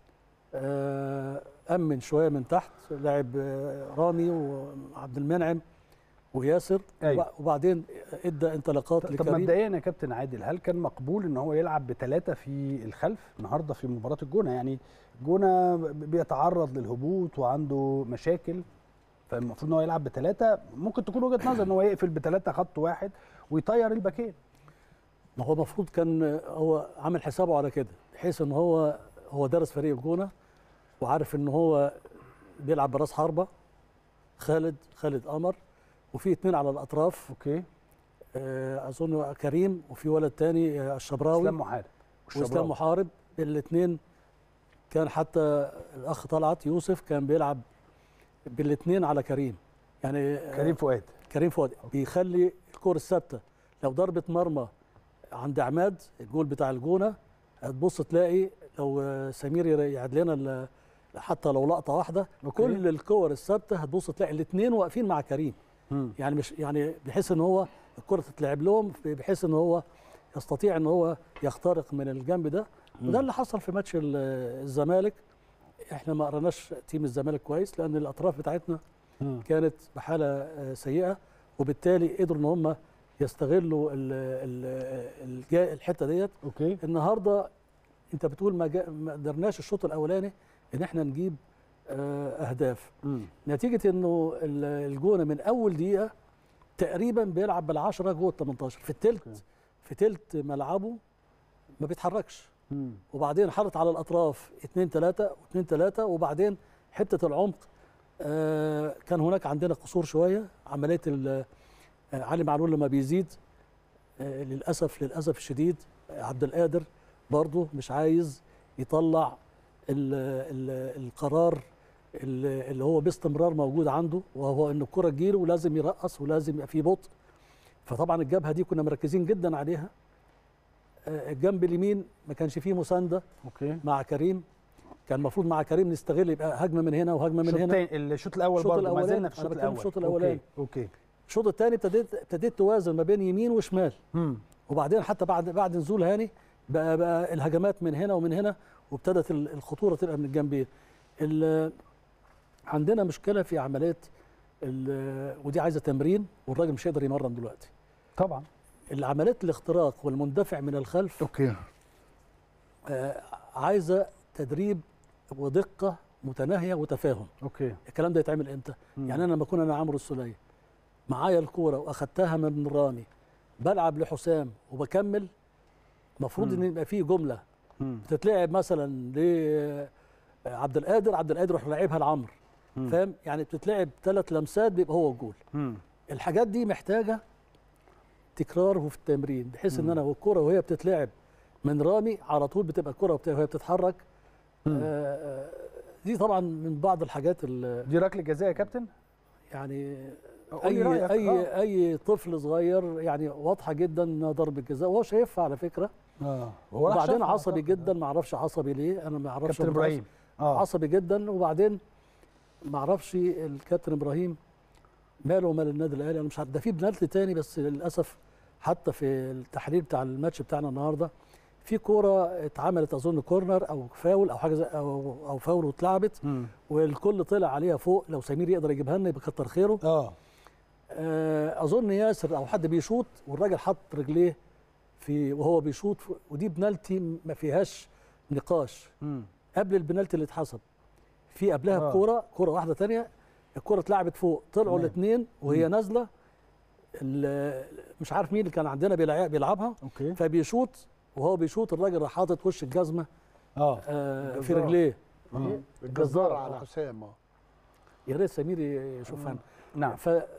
أمن شوية من تحت لعب آه، رامي وعبد المنعم وياسر أيوة. وب- وبعدين ادى انطلاقات طب لكريم مبدئيا يا كابتن عادل هل كان مقبول ان هو يلعب بثلاثه في الخلف النهارده في مباراه الجونه يعني الجونه ب- بيتعرض للهبوط وعنده مشاكل فالمفروض ان هو يلعب بثلاثه ممكن تكون وجهه نظر ان هو يقفل بثلاثه خط واحد ويطير الباكين ما هو المفروض كان هو عامل حسابه على كده بحيث ان هو هو دارس فريق الجونه وعارف ان هو بيلعب براس حربه خالد خالد قمر وفي اتنين على الاطراف اوكي آه، اظن كريم وفي ولد تاني آه، الشبراوي اسلام محارب واسلام والشبراوي. محارب الاثنين كان حتى الاخ طلعت يوسف كان بيلعب بالاثنين على كريم يعني آه، كريم فؤاد كريم فؤاد بيخلي الكور الثابته لو ضربه مرمى عند عماد الجول بتاع الجونه هتبص تلاقي لو آه، سمير يعد لنا ال- حتى لو لقطه واحده أوكي. كل الكور الثابته هتبص تلاقي الاثنين واقفين مع كريم مم. يعني مش يعني بحيث ان هو الكره تتلعب لهم بحيث ان هو يستطيع ان هو يخترق من الجنب ده وده اللي حصل في ماتش ال- الزمالك احنا ما قرناش تيم الزمالك كويس لان الاطراف بتاعتنا مم. كانت بحاله آه، سيئه وبالتالي قدروا ان هم يستغلوا ال ال الجا- الحته ديت اوكي النهارده انت بتقول ما, جا- ما قدرناش الشوط الاولاني ان احنا نجيب آه، اهداف مم. نتيجه انه ال- الجونه من اول دقيقه تقريبا بيلعب بال10 جوه ال 18 في التلت أوكي. في تلت ملعبه ما بيتحركش مم. وبعدين حاطط على الاطراف 2 3 و2 3 وبعدين حته العمق آه، كان هناك عندنا قصور شويه عمليه ال- آه، علي معلول لما بيزيد آه، للاسف للاسف الشديد آه، عبد القادر برضه مش عايز يطلع ال ال القرار ال- اللي هو باستمرار موجود عنده وهو ان الكره تجيله ولازم يرقص ولازم يبقى فيه بطء فطبعا الجبهه دي كنا مركزين جدا عليها آه، الجنب اليمين ما كانش فيه مسانده اوكي مع كريم كان المفروض مع كريم نستغل يبقى هجمه من هنا وهجمه من الشوط هنا التاني- الشوط الاول الشوط برضه ما الأولاني، زلنا في أنا الشوط بتكلم الاول الشوط أوكي، الأولاني. اوكي الشوط الثاني ابتديت ابتديت توازن ما بين يمين وشمال مم. وبعدين حتى بعد بعد نزول هاني بقى بقى الهجمات من هنا ومن هنا وابتدت ال- الخطوره تبقى من الجنبين ال- عندنا مشكله في عمليه ال- ودي عايزه تمرين والراجل مش هيقدر يمرن دلوقتي طبعا العمليات الاختراق والمندفع من الخلف اوكي آه، عايزه تدريب ودقه متناهيه وتفاهم اوكي الكلام ده يتعمل امتى مم. يعني انا لما اكون انا عمرو السوليه معايا الكوره واخدتها من رامي بلعب لحسام وبكمل المفروض مم. ان يبقى فيه جمله مم. بتتلعب مثلا لعبد القادر عبد القادر يروح لاعبها لعمرو مم. فاهم يعني بتتلعب ثلاث لمسات بيبقى هو الجول مم. الحاجات دي محتاجه تكرار في التمرين بحيث ان مم. انا والكره وهي بتتلعب من رامي على طول بتبقى الكره وبت- وهي بتتحرك مم. آه، آه، دي طبعا من بعض الحاجات ال- دي ركله جزاء يا كابتن يعني قول لي اي رأيك. اي آه. اي طفل صغير يعني واضحه جدا انها ضربه جزاء وهو شايفها على فكره اه هو راح وبعدين شافها عصبي أعتقد. جدا ما اعرفش عصبي ليه انا ما اعرفش كابتن هو ابراهيم اه عصبي جدا وبعدين ما اعرفش الكابتن ابراهيم ماله ومال النادي الاهلي انا مش عارف ده في بنالتي تاني بس للاسف حتى في التحليل بتاع الماتش بتاعنا النهارده في كوره اتعملت اظن كورنر او فاول او حاجه زي او او فاول واتلعبت مم. والكل طلع عليها فوق لو سمير يقدر يجيبها لنا يبقى كتر خيره اه آه، اظن ياسر او حد بيشوط والراجل حط رجليه في وهو بيشوط ودي بنالتي ما فيهاش نقاش مم. قبل البنالتي اللي اتحسب في قبلها آه. بكوره كوره واحده تانية الكوره اتلعبت فوق طلعوا تمام. الاثنين وهي نازله ال- مش عارف مين اللي كان عندنا بيلع- بيلعبها اوكي فبيشوط وهو بيشوط الراجل راح حاطط وش الجزمه اه آه، في الجزار. رجليه آه. الجزار، الجزار آه. على حسام اه يا ريت سمير يشوفها نعم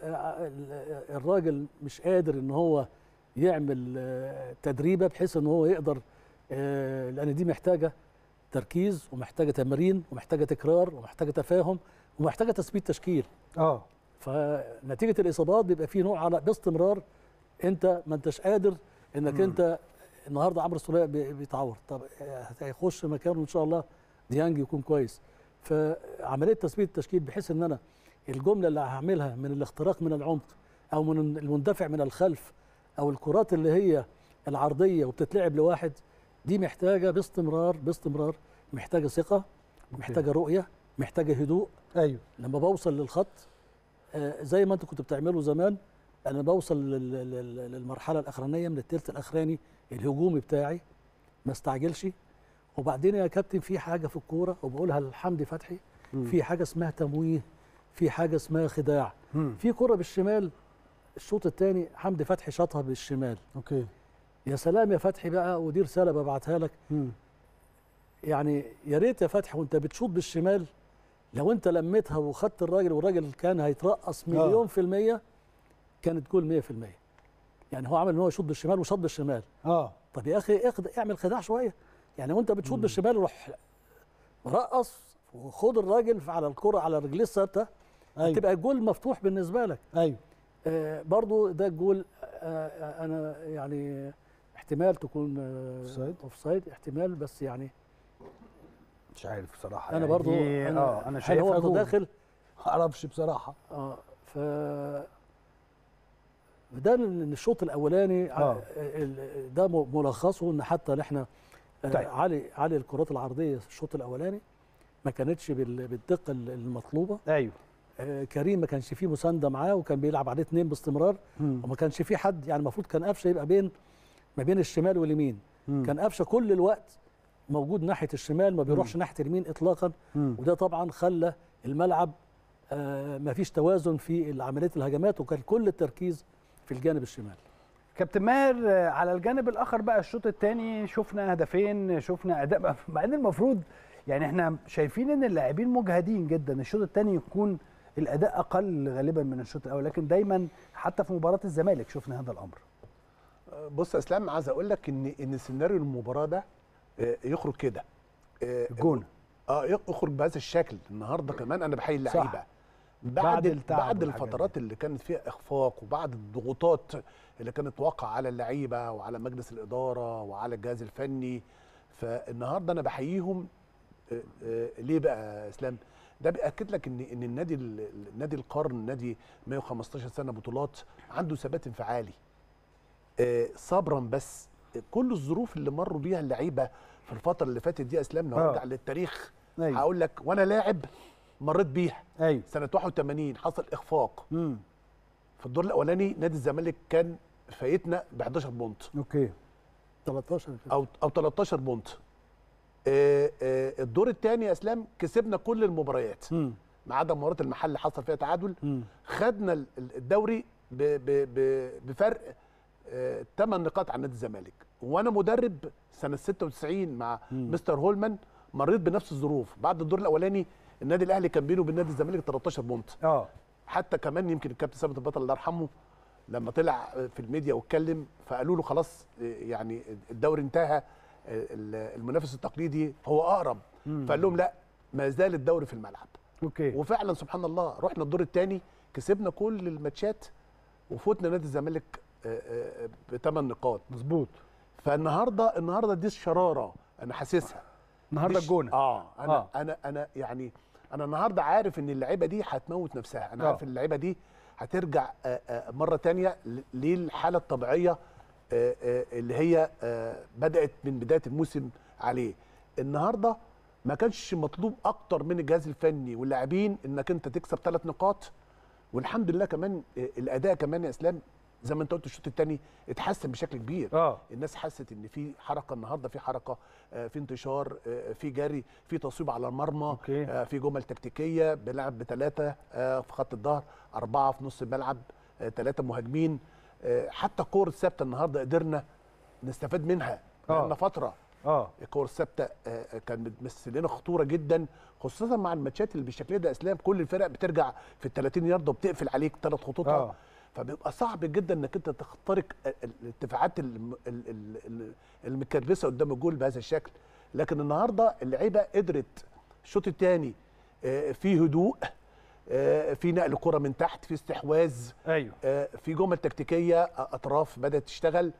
فالراجل مش قادر ان هو يعمل آه، تدريبه بحيث ان هو يقدر آه، لان دي محتاجه تركيز ومحتاجه تمرين ومحتاجه تكرار ومحتاجه تفاهم ومحتاجه تثبيت تشكيل اه فنتيجه الاصابات بيبقى في نوع على باستمرار انت ما انتش قادر انك مم. انت النهارده عمرو السوليه بي- بيتعور طب آه، هيخش مكانه ان شاء الله ديانج يكون كويس فعمليه تثبيت التشكيل بحيث ان انا الجمله اللي هعملها من الاختراق من العمق او من المندفع من الخلف او الكرات اللي هي العرضيه وبتتلعب لواحد دي محتاجه باستمرار باستمرار محتاجه ثقه محتاجه رؤيه محتاجه هدوء ايوه لما بوصل للخط آه، زي ما انت كنت بتعمله زمان انا بوصل لل- لل- للمرحله الاخرانيه من الثلث الاخراني الهجومي بتاعي ما استعجلش وبعدين يا كابتن في حاجه في الكوره وبقولها لحمدي فتحي مم. في حاجه اسمها تمويه في حاجه اسمها خداع مم. في كوره بالشمال الشوط الثاني حمدي فتحي شاطها بالشمال اوكي يا سلام يا فتحي بقى ودي رساله ببعتها لك مم. يعني يا ريت يا فتحي وانت بتشوط بالشمال لو انت لميتها وخدت الراجل والراجل كان هيترقص مليون في المية كانت جول 100% يعني هو عمل ان هو يشوط بالشمال وشاط بالشمال اه طب يا اخي اخد اعمل خداع شويه يعني وانت بتشوط بالشمال روح رقص وخد الراجل على الكرة على رجليه الثابته ايوه تبقى الجول مفتوح بالنسبه لك ايوه آه برضو ده الجول آه انا يعني احتمال تكون آه أوفسايد؟ اوفسايد احتمال بس يعني مش عارف بصراحه انا يعني برضو دي- انا اه انا هل شايفها هو جول. متداخل ما اعرفش بصراحه اه ف ده ان الشوط الاولاني آه. آه. ال- ده م- ملخصه ان حتى احنا آه طيب. علي علي الكرات العرضيه في الشوط الاولاني ما كانتش بال- بالدقه ال- المطلوبه ايوه آه كريم ما كانش فيه مسانده معاه وكان بيلعب عليه اثنين باستمرار مم. وما كانش فيه حد يعني المفروض كان قفشه يبقى بين ما بين الشمال واليمين مم. كان قفشه كل الوقت موجود ناحيه الشمال ما بيروحش ناحيه اليمين اطلاقا مم. وده طبعا خلى الملعب آه ما فيش توازن في عمليه الهجمات وكان كل التركيز في الجانب الشمال كابتن ماهر آه، على الجانب الاخر بقى الشوط الثاني شفنا هدفين شفنا اداء مع ان المفروض يعني احنا شايفين ان اللاعبين مجهدين جدا الشوط الثاني يكون الاداء اقل غالبا من الشوط الاول لكن دايما حتى في مباراه الزمالك شفنا هذا الامر بص يا اسلام عايز اقول لك ان ان سيناريو المباراه ده آه، يخرج كده آه، الجون اه يخرج بهذا الشكل النهارده كمان انا بحيي اللعيبه بعد بعد بعد, التعب بعد والحاجات الفترات اللي كانت فيها اخفاق وبعد الضغوطات اللي كانت واقعه على اللعيبه وعلى مجلس الاداره وعلى الجهاز الفني فالنهارده انا بحييهم آه، آه، ليه بقى يا اسلام ده بياكد لك ان ان النادي ال- النادي القرن نادي 115 سنه بطولات عنده ثبات انفعالي آه، صبرا بس كل الظروف اللي مروا بيها اللعيبه في الفتره اللي فاتت دي يا اسلام لو آه. ارجع للتاريخ ايوه هقول لك وانا لاعب مريت بيها ايوه سنه 81 حصل اخفاق امم في الدور الاولاني نادي الزمالك كان فايتنا ب 11 بونت اوكي 13 كده. او او 13 بونت آه، آه، الدور الثاني يا اسلام كسبنا كل المباريات امم ما عدا مباراه المحل اللي حصل فيها تعادل امم خدنا ال- ال- الدوري ب ب ب بفرق 8 نقاط عن نادي الزمالك وانا مدرب سنه 96 مع مم. مستر هولمان مريت بنفس الظروف بعد الدور الاولاني النادي الاهلي كان بينه وبين نادي الزمالك 13 بونت اه حتى كمان يمكن الكابتن ثابت البطل الله يرحمه لما طلع في الميديا واتكلم فقالوا له خلاص يعني الدوري انتهى المنافس التقليدي هو اقرب مم. فقال لهم لا ما زال الدوري في الملعب اوكي وفعلا سبحان الله رحنا الدور الثاني كسبنا كل الماتشات وفوتنا نادي الزمالك بثمان نقاط مظبوط فالنهارده النهارده دي الشراره انا حاسسها النهارده مش- الجونه اه انا آه. آه. انا انا يعني انا النهارده عارف ان اللعيبه دي هتموت نفسها انا آه. عارف ان اللعيبه دي هترجع آه، آه، مره تانية ل- للحاله الطبيعيه آه، آه، اللي هي آه، بدات من بدايه الموسم عليه النهارده ما كانش مطلوب اكتر من الجهاز الفني واللاعبين انك انت تكسب ثلاث نقاط والحمد لله كمان آه، الاداء كمان يا اسلام زي ما انت قلت الشوط الثاني اتحسن بشكل كبير اه الناس حست ان في حركه النهارده في حركه آه، في انتشار آه، في جري في تصويب على المرمى أوكي. آه، في جمل تكتيكيه بنلعب بثلاثه في خط الظهر اربعه في نص الملعب ثلاثه مهاجمين آه، حتى الكور الثابته النهارده قدرنا نستفاد منها آه. بقالنا فتره اه الكور الثابته آه، كان بتمثل لنا خطوره جدا خصوصا مع الماتشات اللي بالشكل ده اسلام كل الفرق بترجع في ال 30 يارده وبتقفل عليك ثلاث خطوطها آه. فبيبقى صعب جدا انك انت تخترق ال- ال- الارتفاعات الم- ال- ال- ال- المكربسه قدام الجول بهذا الشكل لكن النهارده اللعيبه قدرت الشوط الثاني في هدوء آه، في نقل كره من تحت في استحواذ ايوه آه، في جمل تكتيكيه آه، اطراف بدات تشتغل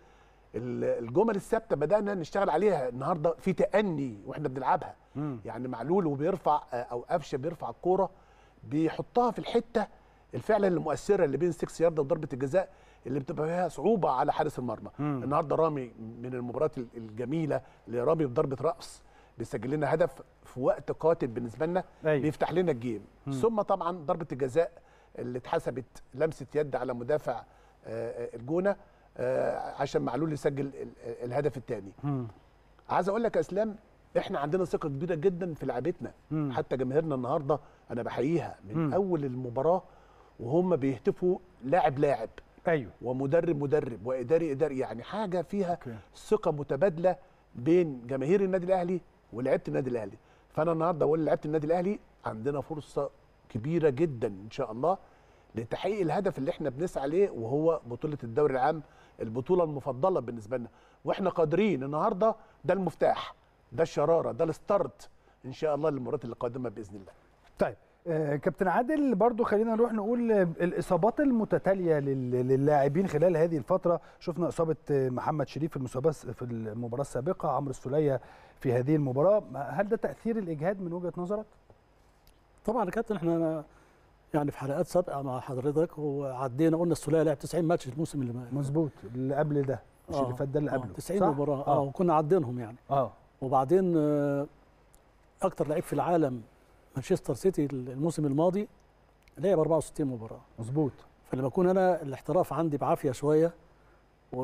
ال- الجمل الثابته بدانا نشتغل عليها النهارده في تاني واحنا بنلعبها مم. يعني معلول وبيرفع آه، او قفشه بيرفع الكوره بيحطها في الحته الفعلا المؤثره اللي بين 6 يارده وضربه الجزاء اللي بتبقى فيها صعوبه على حارس المرمى مم. النهارده رامي من المباريات ال- الجميله اللي رامي بضربه راس بيسجل لنا هدف في وقت قاتل بالنسبه لنا أيوة. بيفتح لنا الجيم مم. ثم طبعا ضربه الجزاء اللي اتحسبت لمسه يد على مدافع آه، آه، الجونه آه، عشان معلول يسجل ال- ال- الهدف الثاني مم. عايز اقول لك يا اسلام احنا عندنا ثقه كبيره جدا في لعيبتنا مم. حتى جماهيرنا النهارده انا بحييها من مم. اول المباراه وهم بيهتفوا لاعب لاعب ايوه ومدرب مدرب واداري اداري يعني حاجه فيها أوكي. ثقه متبادله بين جماهير النادي الاهلي ولعيبه النادي الاهلي فانا النهارده بقول لعيبه النادي الاهلي عندنا فرصه كبيره جدا ان شاء الله لتحقيق الهدف اللي احنا بنسعى ليه وهو بطوله الدوري العام البطوله المفضله بالنسبه لنا واحنا قادرين النهارده ده المفتاح ده الشراره ده الستارت ان شاء الله للمباريات القادمه باذن الله طيب آه، كابتن عادل برضو خلينا نروح نقول آه، الاصابات المتتاليه لل- للاعبين خلال هذه الفتره شفنا اصابه آه، محمد شريف في المسابقه في المباراه السابقه عمرو السوليه في هذه المباراه هل ده تاثير الاجهاد من وجهه نظرك طبعا يا كابتن احنا يعني في حلقات سابقه مع حضرتك وعدينا قلنا السوليه لعب 90 ماتش الموسم اللي ما مظبوط اللي قبل ده مش اللي آه، فات ده اللي آه، قبله 90 صح؟ مباراه اه وكنا عدينهم يعني اه وبعدين آه، اكتر لعيب في العالم مانشستر سيتي الموسم الماضي لعب 64 مباراه مظبوط فلما اكون انا الاحتراف عندي بعافيه شويه و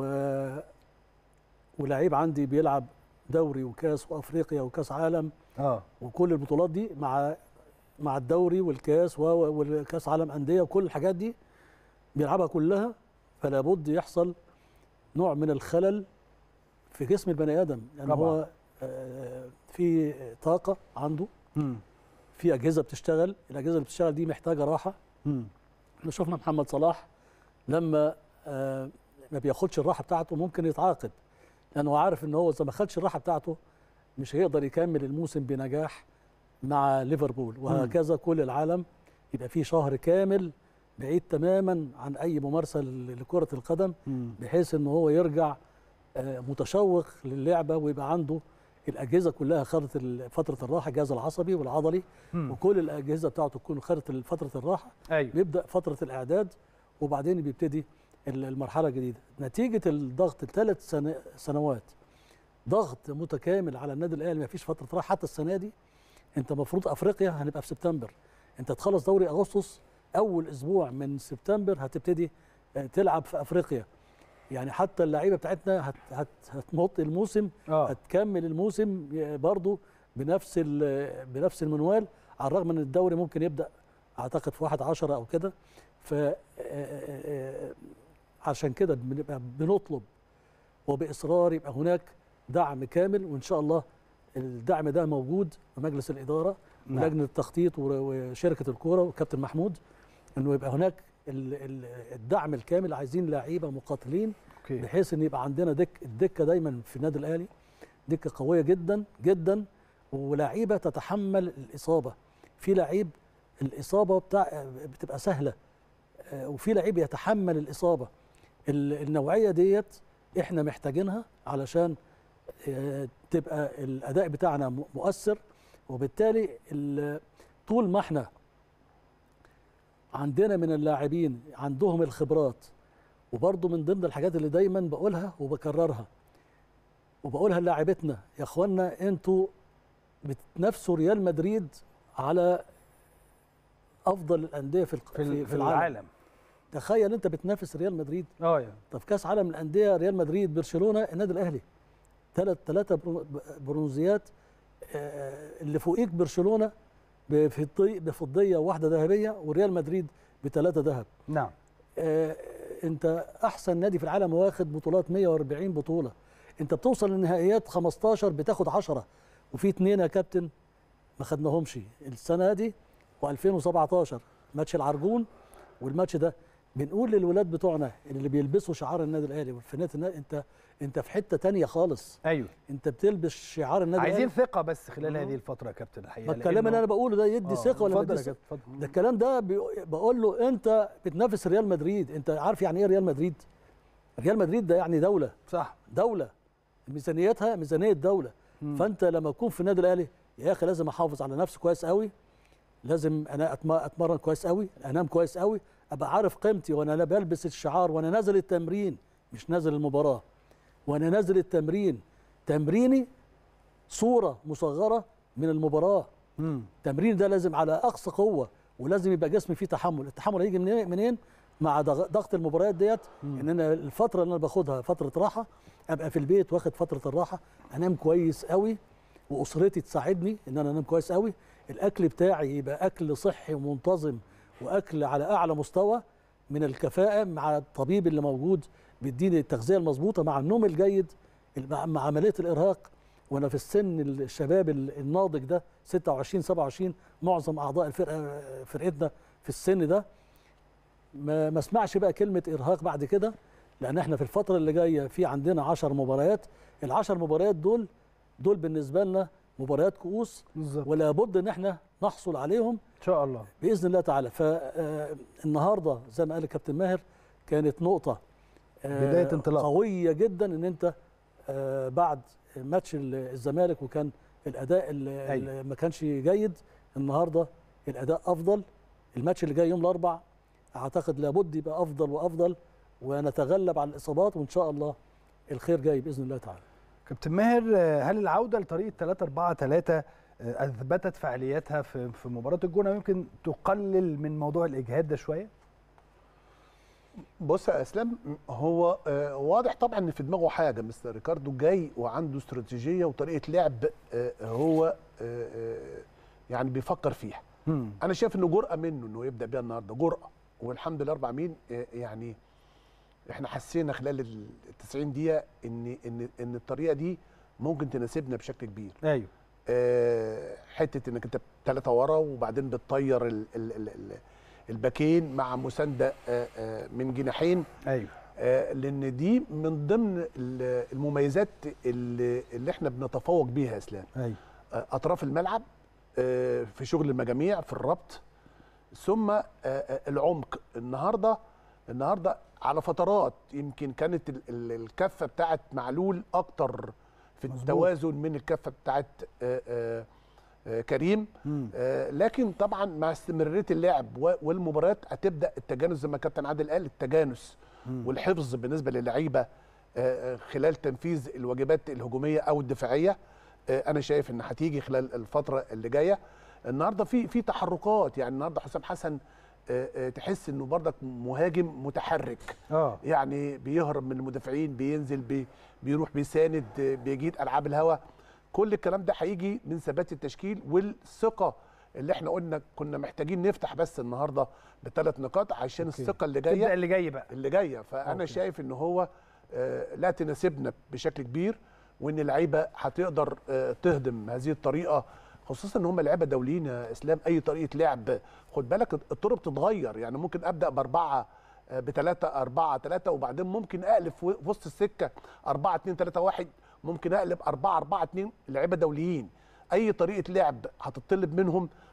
ولعيب عندي بيلعب دوري وكاس وافريقيا وكاس عالم اه وكل البطولات دي مع مع الدوري والكاس و- و- والكاس عالم انديه وكل الحاجات دي بيلعبها كلها فلا بد يحصل نوع من الخلل في جسم البني ادم يعني طبعاً. هو آه، في طاقه عنده امم في اجهزه بتشتغل الاجهزه اللي بتشتغل دي محتاجه راحه امم احنا شفنا محمد صلاح لما آه، ما بياخدش الراحه بتاعته ممكن يتعاقب لانه عارف ان هو اذا ما خدش الراحه بتاعته مش هيقدر يكمل الموسم بنجاح مع ليفربول وهكذا كل العالم يبقى في شهر كامل بعيد تماما عن اي ممارسه ل- لكره القدم امم بحيث ان هو يرجع آه، متشوق للعبه ويبقى عنده الاجهزه كلها خدت ال- فتره الراحه الجهاز العصبي والعضلي مم. وكل الاجهزه بتاعته تكون خدت فتره الراحه ايوه بيبدا فتره الاعداد وبعدين بيبتدي ال- المرحله الجديده نتيجه الضغط الثلاث سنة سنوات ضغط متكامل على النادي الاهلي ما فيش فتره راحه حتى السنه دي انت المفروض افريقيا هنبقى في سبتمبر انت تخلص دوري اغسطس اول اسبوع من سبتمبر هتبتدي آه، تلعب في افريقيا يعني حتى اللعيبه بتاعتنا هت هت هتمط الموسم اه هتكمل الموسم برضو بنفس ال- بنفس المنوال على الرغم ان الدوري ممكن يبدا اعتقد في 1 10 او كده ف آه، آه، عشان كده بنبقى بنطلب وباصرار يبقى هناك دعم كامل وان شاء الله الدعم ده موجود في مجلس الاداره نعم. ولجنه التخطيط ور- وشركه الكوره وكابتن محمود انه يبقى هناك ال- ال- الدعم الكامل عايزين لعيبه مقاتلين اوكي بحيث ان يبقى عندنا دك الدكه دايما في النادي الاهلي دكه قويه جدا جدا ولاعيبه تتحمل الاصابه في لعيب الاصابه بتاع بتبقى سهله آه، وفي لعيب يتحمل الاصابه ال- النوعيه ديت احنا محتاجينها علشان آه، تبقى الاداء بتاعنا م- مؤثر وبالتالي ال- طول ما احنا عندنا من اللاعبين عندهم الخبرات وبرضه من ضمن الحاجات اللي دايما بقولها وبكررها وبقولها للاعبتنا يا اخوانا انتوا بتنافسوا ريال مدريد على افضل الانديه في الق- في, ال- في العالم. العالم تخيل انت بتنافس ريال مدريد اه يا طب كاس عالم الانديه ريال مدريد برشلونه النادي الاهلي ثلاث ثلاثه برونزيات آه، اللي فوقيك برشلونه بفضي- بفضيه واحده ذهبيه وريال مدريد بثلاثه ذهب نعم آه، انت احسن نادي في العالم واخد بطولات 140 بطوله انت بتوصل للنهائيات 15 بتاخد 10 وفي اثنين يا كابتن ما خدناهمش السنه دي و2017 ماتش العرجون والماتش ده بنقول للولاد بتوعنا اللي بيلبسوا شعار النادي الاهلي والفنات النادي انت انت في حته تانية خالص ايوه انت بتلبس شعار النادي عايزين الاهلي ثقه بس خلال هذه الفتره يا كابتن الحقيقه ما الكلام اللي لأنه- انا بقوله ده يدي آه، ثقه ولا ما اتفضل يا يديش كابتن اتفضل ده الكلام ده بي- بقول له انت بتنافس ريال مدريد انت عارف يعني ايه ريال مدريد ريال مدريد ده يعني دوله صح دوله ميزانيتها ميزانيه دوله مم. فانت لما تكون في النادي الاهلي يا اخي لازم احافظ على نفسي كويس قوي لازم انا أتم- اتمرن كويس قوي انام كويس قوي ابقى عارف قيمتي وانا لا بلبس الشعار وانا نازل التمرين مش نازل المباراه وانا نازل التمرين تمريني صوره مصغره من المباراه مم. التمرين ده لازم على اقصى قوه ولازم يبقى جسمي فيه تحمل التحمل هيجي منين منين مع ضغ- ضغط المباريات ديت ان انا الفتره اللي انا باخدها فتره راحه ابقى في البيت واخد فتره الراحه انام كويس قوي واسرتي تساعدني ان انا انام كويس قوي الاكل بتاعي يبقى اكل صحي ومنتظم واكل على اعلى مستوى من الكفاءه مع الطبيب اللي موجود بيديني التغذيه المظبوطه مع النوم الجيد مع مع عمليه الارهاق وانا في السن الشباب الناضج ده 26 27 معظم اعضاء الفرقه فرقتنا في السن ده ما ما اسمعش بقى كلمه ارهاق بعد كده لان احنا في الفتره اللي جايه في عندنا 10 مباريات ال10 مباريات دول دول بالنسبه لنا مباريات كؤوس بالظبط ولا بد ان احنا نحصل عليهم ان شاء الله باذن الله تعالى فالنهارده زي ما قال الكابتن ماهر كانت نقطه آه، بداية انطلاق. قويه جدا ان انت آه، بعد ماتش ال- الزمالك وكان الاداء اللي أيوة. اللي ما كانش جيد النهارده الاداء افضل الماتش اللي جاي يوم الاربع اعتقد لابد يبقى افضل وافضل ونتغلب على الاصابات وان شاء الله الخير جاي باذن الله تعالى كابتن ماهر آه، هل العوده لطريقه 3 4 3 اثبتت فعاليتها في في مباراه الجونه يمكن تقلل من موضوع الاجهاد ده شويه بص يا اسلام هو آه، واضح طبعا ان في دماغه حاجه مستر ريكاردو جاي وعنده استراتيجيه وطريقه لعب آه، هو آه، آه، يعني بيفكر فيها مم. انا شايف انه جرأه منه انه يبدا بيها النهارده جرأه والحمد لله اربع مين آه، يعني احنا حسينا خلال ال 90 دقيقه ان ان ان الطريقه دي ممكن تناسبنا بشكل كبير ايوه آه، حته انك انت ثلاثه ورا وبعدين بتطير ال ال ال ال الباكين مع مسانده آه، آه، من جناحين ايوه آه، لان دي من ضمن ال- المميزات اللي, اللي احنا بنتفوق بيها يا اسلام ايوه آه، اطراف الملعب آه، في شغل المجاميع في الربط ثم آه، آه، العمق النهارده النهارده على فترات يمكن كانت ال- ال- الكفه بتاعت معلول اكتر في مظبوط. التوازن من الكفه بتاعت آه، آه، آه، كريم مم. آه، لكن طبعا مع استمراريه اللعب و- والمباريات هتبدا التجانس زي ما كابتن عادل قال التجانس مم. والحفظ بالنسبه للعيبه آه، آه، خلال تنفيذ الواجبات الهجوميه او الدفاعيه آه، انا شايف ان هتيجي خلال الفتره اللي جايه النهارده في في تحركات يعني النهارده حسام حسن آه، آه، تحس انه برضك مهاجم متحرك اه يعني بيهرب من المدافعين بينزل بي بيروح بيساند آه، بيجيد العاب الهوا كل الكلام ده هيجي من ثبات التشكيل والثقه اللي احنا قلنا كنا محتاجين نفتح بس النهارده بثلاث نقاط عشان أوكي. الثقه اللي تبدا جايه اللي جاي بقى اللي جايه فانا أوكي. شايف ان هو آه، لا تناسبنا بشكل كبير وان اللعيبه هتقدر آه، تهضم هذه الطريقه خصوصا ان هم لعيبه دوليين يا اسلام اي طريقه لعب خد بالك الطرق بتتغير يعني ممكن ابدا باربعه آه، بثلاثه اربعه ثلاثه وبعدين ممكن اقلب في في وسط السكه اربعه اثنين ثلاثه واحد ممكن اقلب اربعه اربعه اثنين لعيبه دوليين اي طريقه لعب هتطلب منهم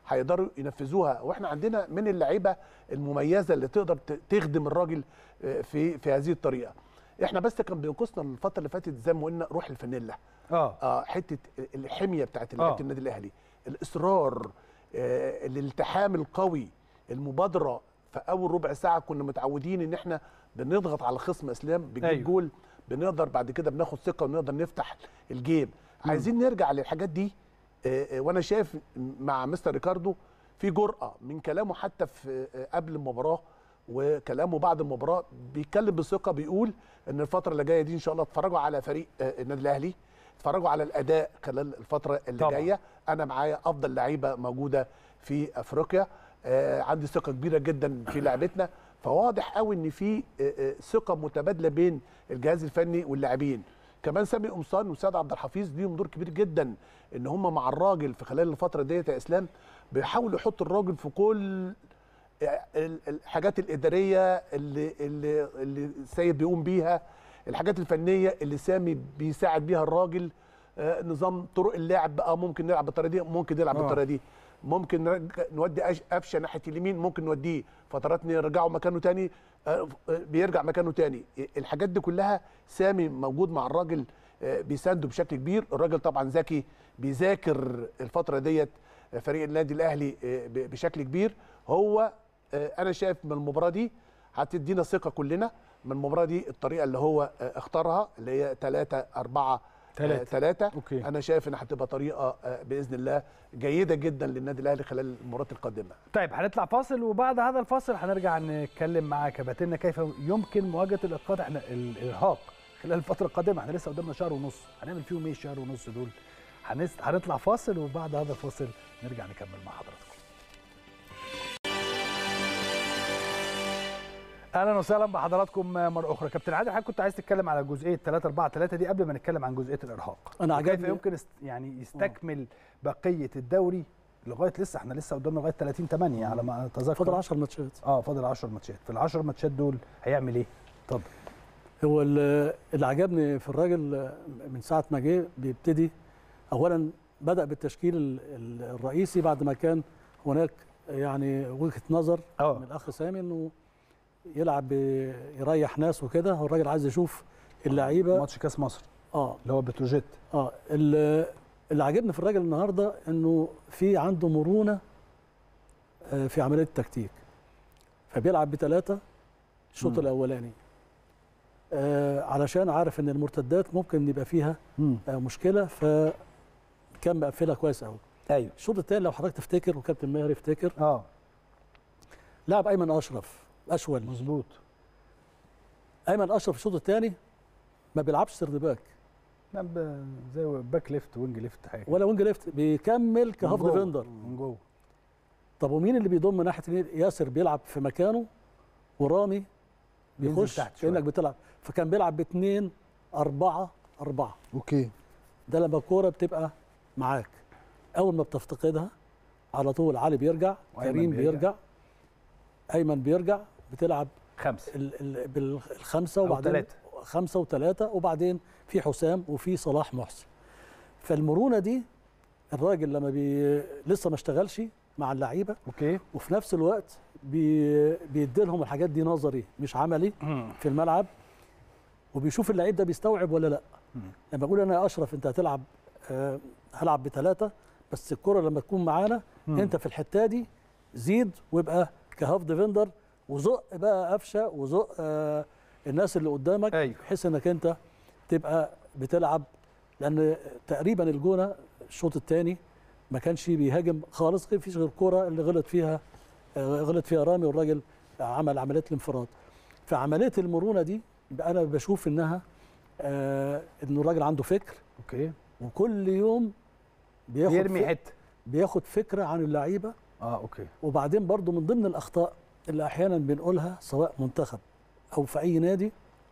هيقدروا ينفذوها واحنا عندنا من اللعيبه المميزه اللي تقدر ت- تخدم الراجل آه، في في هذه الطريقه احنا بس كان بينقصنا الفتره اللي فاتت زي ما قلنا روح الفانيلا اه اه حته الحميه بتاعت لعيبه آه. النادي الاهلي الاصرار آه الالتحام القوي المبادره في اول ربع ساعه كنا متعودين ان احنا بنضغط على الخصم اسلام بنجيب أيوة. أيوه. جول بنقدر بعد كده بناخد ثقه ونقدر نفتح الجيم عايزين نرجع للحاجات دي آه آه وانا شايف مع مستر ريكاردو في جرأه من كلامه حتى في آه قبل المباراه وكلامه بعد المباراه بيتكلم بثقه بيقول ان الفتره اللي جايه دي ان شاء الله اتفرجوا على فريق آه، النادي الاهلي اتفرجوا على الاداء خلال الفتره اللي طبعاً. جايه انا معايا افضل لعيبه موجوده في افريقيا آه، عندي ثقه كبيره جدا في لعبتنا فواضح قوي ان في آه، آه، ثقه متبادله بين الجهاز الفني واللاعبين كمان سامي قمصان وسيد عبد الحفيظ ليهم دور كبير جدا ان هم مع الراجل في خلال الفتره ديت يا اسلام بيحاولوا يحطوا الراجل في كل ال- الحاجات الاداريه اللي اللي اللي السيد بيقوم بيها الحاجات الفنيه اللي سامي بيساعد بيها الراجل آه، نظام طرق اللعب اه ممكن نلعب بالطريقه دي ممكن نلعب آه. بالطريقه دي ممكن نرج- نودي أش- قفشه ناحيه اليمين ممكن نوديه فترات نرجعه مكانه تاني آه، آه، بيرجع مكانه تاني الحاجات دي كلها سامي موجود مع الراجل آه، بيسانده بشكل كبير الراجل طبعا ذكي بيذاكر الفتره ديت آه، فريق النادي الاهلي آه، ب- بشكل كبير هو آه، انا شايف من المباراه دي هتدينا ثقه كلنا من المباراه دي الطريقه اللي هو آه، اختارها اللي هي 3 4 تلاتة. 3 أوكي. انا شايف ان هتبقى طريقه آه، باذن الله جيده جدا للنادي الاهلي خلال المباراه القادمه طيب هنطلع فاصل وبعد هذا الفاصل هنرجع نتكلم مع كباتننا كيف يمكن مواجهه الارهاق احنا الارهاق خلال الفتره القادمه احنا لسه قدامنا شهر ونص هنعمل فيهم ايه الشهر ونص دول هنس... هنطلع فاصل وبعد هذا الفاصل نرجع نكمل مع حضراتكم اهلا وسهلا بحضراتكم مره اخرى كابتن عادل حضرتك كنت عايز تتكلم على جزئيه 3 4 3 دي قبل ما نتكلم عن جزئيه الارهاق أنا وكيف عجبني- يمكن است... يعني يستكمل بقيه الدوري لغايه لسه احنا لسه قدامنا لغايه 30 8 على ما اتذكر فاضل 10 ماتشات اه فاضل 10 ماتشات في ال 10 ماتشات دول هيعمل ايه؟ اتفضل هو ال- اللي عجبني في الراجل من ساعه ما جه بيبتدي اولا بدا بالتشكيل ال- ال- الرئيسي بعد ما كان هناك يعني وجهه نظر اه من الاخ سامي انه يلعب ب- يريح ناس وكده هو الراجل عايز يشوف اللعيبه ماتش كاس مصر اه اللي هو بتروجيت اه ال- اللي عجبني في الراجل النهارده انه في عنده مرونه آه، في عمليه التكتيك فبيلعب بثلاثه الشوط مم. الاولاني آه، علشان عارف ان المرتدات ممكن يبقى فيها امم آه، مشكله فكان مقفلها كويس قوي ايوه الشوط الثاني لو حضرتك تفتكر وكابتن ماهر يفتكر اه لعب ايمن اشرف اشول مظبوط ايمن اشرف الشوط الثاني ما بيلعبش سرد باك لا، ب- زي باك ليفت وينج ليفت حاجه ولا وينج ليفت بيكمل كهاف من جوه. ديفندر من جوه طب ومين اللي بيضم ناحيه اليمين ياسر بيلعب في مكانه ورامي بينزل بيخش تحت شوية. كانك بتلعب فكان بيلعب باثنين أربعة أربعة اوكي ده لما الكوره بتبقى معاك اول ما بتفتقدها على طول علي بيرجع وأيمن كريم بيرجع. بيرجع, ايمن بيرجع بتلعب خمسه ال ال بالخمسه أو وبعدين تلاتة. خمسه وثلاثه وبعدين في حسام وفي صلاح محسن فالمرونه دي الراجل لما بي لسه ما اشتغلش مع اللعيبه اوكي وفي نفس الوقت بي بيدي لهم الحاجات دي نظري مش عملي في الملعب وبيشوف اللعيب ده بيستوعب ولا لا مم. لما اقول انا يا اشرف انت هتلعب آه هلعب بثلاثه بس الكره لما تكون معانا مم. انت في الحته دي زيد وابقى كهاف ديفندر وزق بقى قفشه وزق آه الناس اللي قدامك ايوه بحيث انك انت تبقى بتلعب لان تقريبا الجونه الشوط الثاني ما كانش بيهاجم خالص غير فيش غير الكوره اللي غلط فيها آه، غلط فيها رامي والراجل عمل عمليه الانفراد فعمليه المرونه دي بقى انا بشوف انها آه انه الراجل عنده فكر اوكي وكل يوم بياخد يرمي فك- حته بياخد فكره عن اللعيبه اه اوكي وبعدين برضو من ضمن الاخطاء اللي احيانا بنقولها سواء منتخب او في اي نادي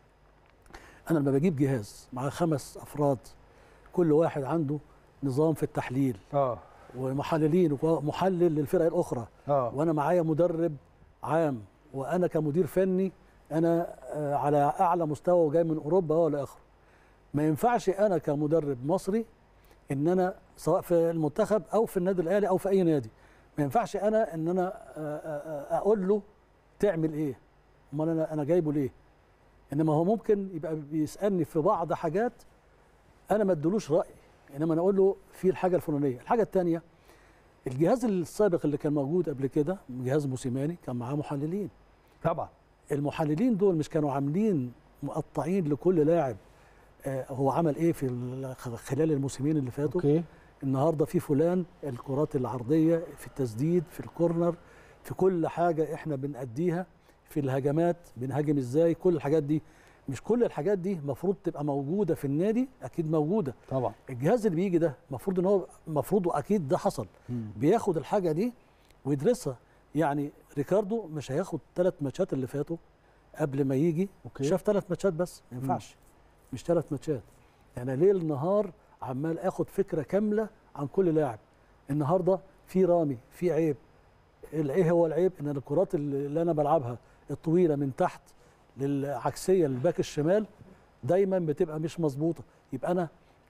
انا لما بجيب جهاز مع خمس افراد كل واحد عنده نظام في التحليل اه ومحللين ومحلل للفرق الاخرى اه وانا معايا مدرب عام وانا كمدير فني انا آه، على اعلى مستوى وجاي من اوروبا ولا اخره ما ينفعش انا كمدرب مصري ان انا سواء في المنتخب او في النادي الاهلي او في اي نادي ما ينفعش انا ان انا آه، آه، آه، اقول له تعمل ايه امال انا انا جايبه ليه انما هو ممكن يبقى بيسالني في بعض حاجات انا ما ادلوش راي انما انا اقول له في الحاجه الفلانيه الحاجه الثانيه الجهاز السابق اللي كان موجود قبل كده جهاز موسيماني كان معاه محللين طبعا المحللين دول مش كانوا عاملين مقطعين لكل لاعب آه، هو عمل ايه في ال- خلال الموسمين اللي فاتوا اوكي النهارده في فلان الكرات العرضيه في التسديد في الكورنر في كل حاجه احنا بنأديها في الهجمات بنهاجم ازاي كل الحاجات دي مش كل الحاجات دي المفروض تبقى موجوده في النادي اكيد موجوده طبعا الجهاز اللي بيجي ده المفروض ان هو المفروض واكيد ده حصل بياخد الحاجه دي ويدرسها يعني ريكاردو مش هياخد ثلاث ماتشات اللي فاتوا قبل ما يجي أوكي. شاف ثلاث ماتشات بس ما ينفعش مش ثلاث ماتشات يعني ليل نهار عمال اخد فكره كامله عن كل لاعب النهارده في رامي في عيب ايه هو العيب ان الكرات اللي اللي انا بلعبها الطويله من تحت للعكسيه للباك الشمال دايما بتبقى مش مظبوطه يبقى انا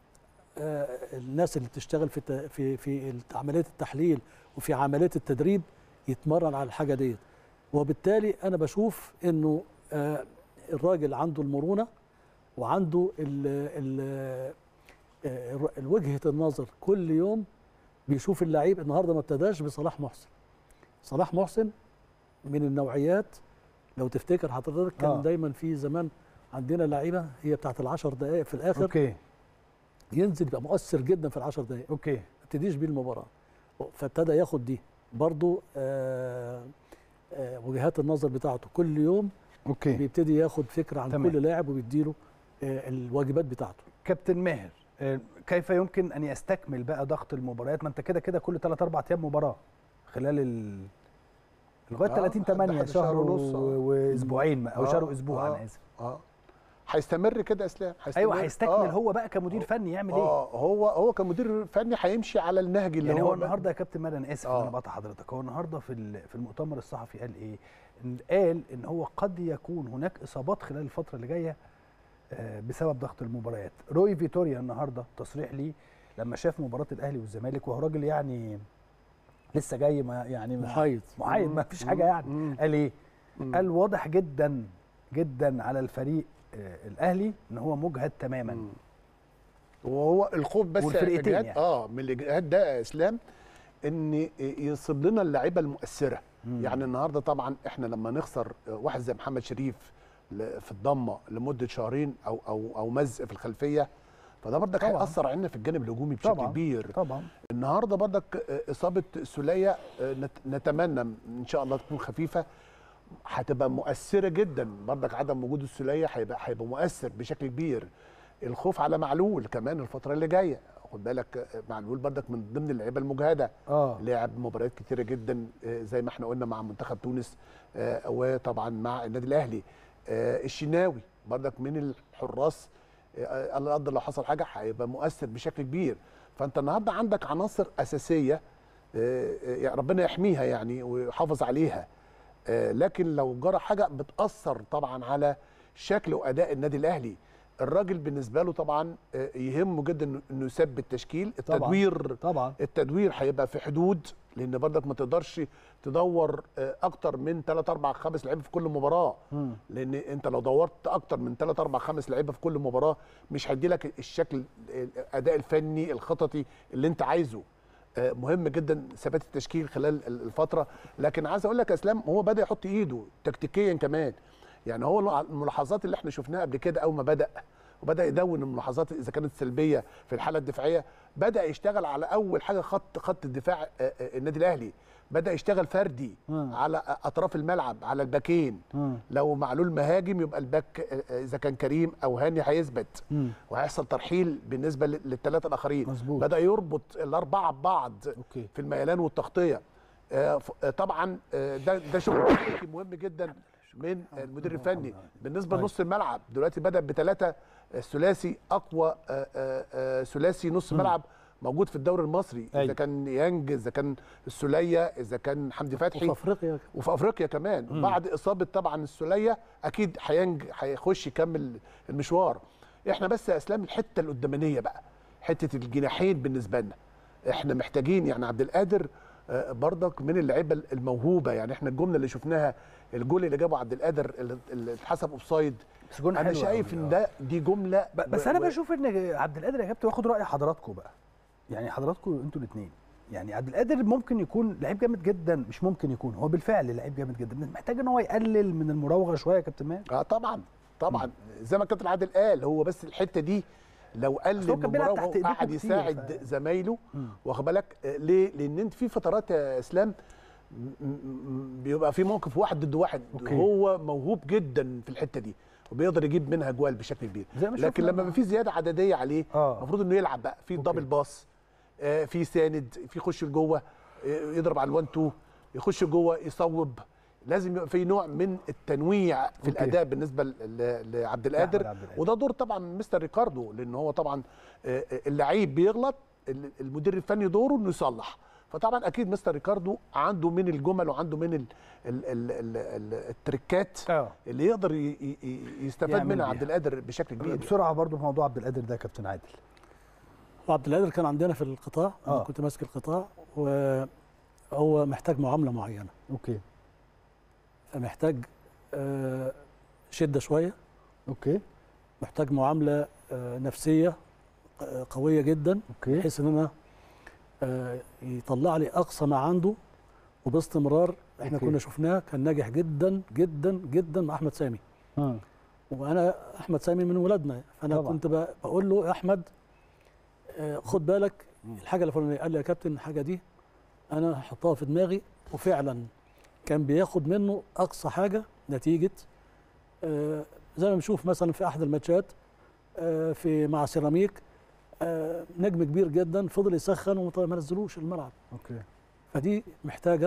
آه، الناس اللي بتشتغل في الت- في في عمليه التحليل وفي عمليه التدريب يتمرن على الحاجه ديت وبالتالي انا بشوف انه آه، الراجل عنده المرونه وعنده ال ال آه، وجهه النظر كل يوم بيشوف اللعيب النهارده ما ابتداش بصلاح محسن صلاح محسن من النوعيات لو تفتكر حضرتك كان آه. آه. دايما في زمان عندنا لعيبه هي بتاعت العشر دقائق في الاخر اوكي ينزل يبقى مؤثر جدا في العشر دقائق اوكي ما ابتديش بيه المباراه فابتدى ياخد دي برضو آه آه وجهات النظر بتاعته كل يوم اوكي بيبتدي ياخد فكره عن تمام. كل لاعب وبيديله آه الواجبات بتاعته كابتن ماهر آه، كيف يمكن ان يستكمل بقى ضغط المباريات ما انت كده كده كل 3 4 ايام مباراه خلال ال لغايه آه، 30 لحد 8 شهر شهر ونص، و- آه. واسبوعين او آه، شهر واسبوع آه. انا اسف اه هيستمر كده يا اسلام ايوه هيستمر. هيستكمل آه. هو بقى كمدير فني يعمل ايه اه هو هو كمدير فني هيمشي على النهج اللي يعني هو هو النهارده يا كابتن ماهر انا اسف آه. انا بقطع حضرتك هو النهارده في ال- في المؤتمر الصحفي قال ايه؟ إن قال ان هو قد يكون هناك اصابات خلال الفتره اللي جايه آه، بسبب ضغط المباريات. روي فيتوريا النهارده تصريح ليه لما شاف مباراه الاهلي والزمالك وهو راجل يعني لسه جاي ما يعني ما- محايد محايد ما فيش حاجه يعني مم. قال ايه؟ مم. قال واضح جدا جدا على الفريق آه، الاهلي ان هو مجهد تماما مم. وهو الخوف بس والفرقتين الجهاد- يعني. اه من الجهاد ده يا اسلام ان يصيب لنا اللعيبه المؤثره مم. يعني النهارده طبعا احنا لما نخسر واحد زي محمد شريف ل- في الضمه لمده شهرين او او او مزق في الخلفيه فده برضك طبعاً. هيأثر علينا في الجانب الهجومي بشكل طبعاً. كبير طبعا النهارده برضك اصابه سوليه نت- نتمنى ان شاء الله تكون خفيفه هتبقى مؤثره جدا برضك عدم وجود السوليه هيبقى هيبقى مؤثر بشكل كبير الخوف على معلول كمان الفتره اللي جايه خد بالك معلول برضك من ضمن اللعيبه المجهده اه لعب مباريات كتيره جدا آه، زي ما احنا قلنا مع منتخب تونس آه، وطبعا مع النادي الاهلي آه، الشناوي برضك من الحراس آه، الله قدر لو حصل حاجه هيبقى مؤثر بشكل كبير فانت النهارده عندك عناصر اساسيه آه، آه، يعني ربنا يحميها يعني ويحافظ عليها آه، لكن لو جرى حاجه بتاثر طبعا على شكل واداء النادي الاهلي الراجل بالنسبه له طبعا آه، يهمه جدا إنه- انه يثبت التشكيل طبعاً. التدوير طبعا التدوير هيبقى في حدود لان برضك ما تقدرش تدور آه، اكتر من 3 4 5 لعيبه في كل مباراه مم. لان انت لو دورت اكتر من 3 4 5 لعيبه في كل مباراه مش هيدي لك الشكل الاداء الفني الخططي اللي انت عايزه آه، مهم جدا ثبات التشكيل خلال ال- الفتره لكن عايز اقول لك يا اسلام هو بدا يحط ايده تكتيكيا كمان يعني هو الملاحظات اللي احنا شفناها قبل كده اول ما بدا وبدا يدون الملاحظات اذا كانت سلبيه في الحاله الدفاعيه بدا يشتغل على اول حاجه خط خط الدفاع آه، آه، النادي الاهلي بدا يشتغل فردي مم. على على اطراف الملعب على الباكين مم. لو معلول مهاجم يبقى الباك آه، آه، اذا كان كريم او هاني هيثبت مم. وهيحصل ترحيل بالنسبه لل- للثلاثه الاخرين مظبوط. بدا يربط الاربعه ببعض اوكي في الميلان والتغطيه آه، ف- آه، طبعا آه، ده ده شغل تكتيكي مهم جدا من المدير الفني بالنسبه لنص الملعب دلوقتي بدا بثلاثه ثلاثي اقوى آه، آه، آه، ثلاثي نص ملعب موجود في الدوري المصري اذا أيوة. كان يانج اذا كان السوليه اذا كان حمدي فتحي وفي افريقيا وفي افريقيا كمان مم. بعد اصابه طبعا السوليه اكيد هينج هيخش يكمل المشوار احنا بس يا اسلام الحته القدامانيه بقى حته الجناحين بالنسبه لنا احنا محتاجين يعني عبد القادر آه، برضك من اللعيبه الموهوبه يعني احنا الجمله اللي شفناها الجول اللي جابه عبد القادر اللي- اللي اتحسب اوفسايد بس جون انا حلو شايف أوي، ان آه. ده دي جمله ب- بس و- انا و- بشوف ان عبد القادر يا كابتن واخد راي حضراتكم بقى يعني حضراتكم انتوا الاثنين يعني عبد القادر ممكن يكون لعيب جامد جدا مش ممكن يكون هو بالفعل لعيب جامد جدا محتاج ان هو يقلل من المراوغه شويه يا كابتن ماهر اه طبعا طبعا زي ما كابتن عادل قال هو بس الحته دي لو قل أصل هو كان بيلعب المراوغة تحت إيديكم وقعد كتير، يساعد ف- زمايله مم. واخد بالك آه، ليه؟ لان انت في فترات يا اسلام م- م- بيبقى في موقف واحد ضد واحد أوكي. هو موهوب جدا في الحته دي وبيقدر يجيب منها جوال بشكل كبير زي ما لكن شفنا لما مع- بيبقى في زياده عدديه عليه آه. المفروض انه يلعب بقى في أوكي. دبل باص آه، في ساند في يخش لجوه آه، يضرب على الوان تو يخش جوه يصوب لازم يبقى في نوع من التنويع في أوكي. الاداء بالنسبه ل- ل- لعبد القادر عبد القادر. وده دور طبعا مستر ريكاردو لان هو طبعا آه، آه، اللعيب بيغلط ال- المدير الفني دوره انه يصلح فطبعا اكيد مستر ريكاردو عنده من الجمل وعنده من ال ال ال ال ال التريكات اه اللي يقدر ي- ي- ي- يستفاد يعمل منها بيها. عبد القادر بشكل كبير بسرعه برضو في موضوع عبد القادر ده يا كابتن عادل وعبد القادر كان عندنا في القطاع آه. أنا كنت ماسك القطاع وهو محتاج معامله معينه اوكي فمحتاج آه، شده شويه اوكي محتاج معامله آه، نفسيه آه، قويه جدا اوكي بحيث ان انا آه، يطلع لي اقصى ما عنده وباستمرار احنا أوكي. كنا شفناه كان ناجح جدا جدا جدا مع احمد سامي اه وانا احمد سامي من ولادنا فانا طبعا. كنت ب- بقول له يا احمد آه، خد بالك الحاجه الفلانيه قال لي يا كابتن الحاجه دي انا هحطها في دماغي وفعلا كان بياخد منه اقصى حاجه نتيجه آه، زي ما بنشوف مثلا في احد الماتشات آه، في مع سيراميك آه، نجم كبير جدا فضل يسخن وما نزلوش الملعب اوكي فدي محتاجه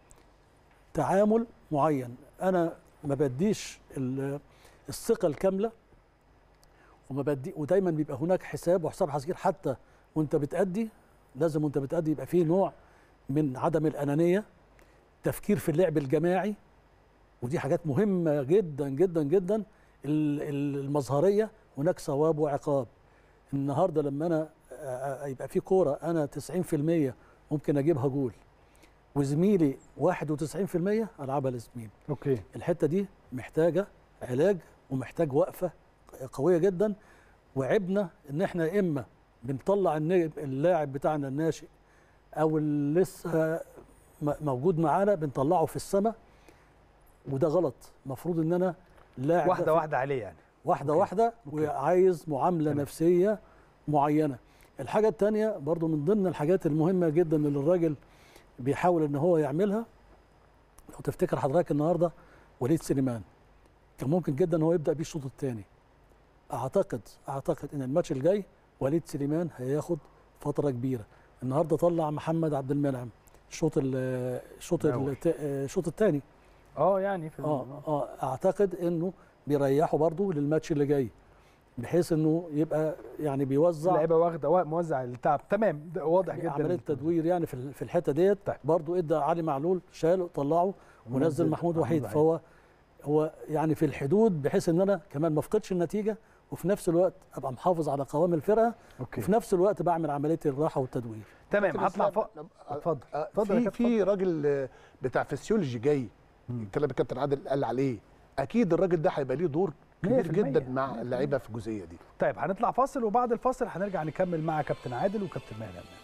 تعامل معين انا ما بديش ال- الثقه الكامله وما بدي ودايما بيبقى هناك حساب وحساب حسير حتى وانت بتأدي لازم وانت بتأدي يبقى فيه نوع من عدم الأنانية تفكير في اللعب الجماعي ودي حاجات مهمة جدا جدا جدا ال- ال- المظهرية هناك ثواب وعقاب النهارده لما انا آه، آه، يبقى في كوره انا 90% ممكن اجيبها جول وزميلي 91% العبها لزميلي اوكي الحته دي محتاجه علاج ومحتاج وقفه قويه جدا وعبنا ان احنا يا اما بنطلع النا- اللاعب بتاعنا الناشئ او اللي لسه م- موجود معانا بنطلعه في السماء وده غلط المفروض ان انا لاعب واحده ده في- واحده عليه يعني واحده أوكي. واحده أوكي. وعايز معامله تمام. نفسيه معينه الحاجه الثانيه برضو من ضمن الحاجات المهمه جدا اللي الراجل بيحاول ان هو يعملها لو تفتكر حضرتك النهارده وليد سليمان كان ممكن جدا ان هو يبدا بيه الشوط الثاني اعتقد اعتقد ان الماتش الجاي وليد سليمان هياخد فتره كبيره النهارده طلع محمد عبد المنعم الشوط ال- الشوط الأول. الت- الشوط الثاني اه يعني في اه اه اعتقد انه بيريحه برضه للماتش اللي جاي بحيث انه يبقى يعني بيوزع اللعيبه واخده وا- موزع التعب تمام ده واضح جدا عمليه تدوير يعني في ال- في الحته ديت طيب. برضه ادى علي معلول شاله طلعه ونزل ونزل محمود محمود وحيد وحيد. فهو هو يعني في الحدود بحيث ان انا كمان ما افقدش النتيجه وفي نفس الوقت ابقى محافظ على قوام الفرقه اوكي وفي نفس الوقت بعمل عمليه الراحه والتدوير تمام كابتن هطلع إسلام، فوق لما- اتفضل آه، اتفضل يا في كابتن، في راجل آه، بتاع فسيولوجي جاي مم. الكلام الكابتن عادل قال عليه اكيد الراجل ده هيبقى ليه دور كبير 100% جدا مع اللعيبه في الجزئيه دي طيب هنطلع فاصل وبعد الفاصل هنرجع نكمل مع كابتن عادل وكابتن ماهر أمام.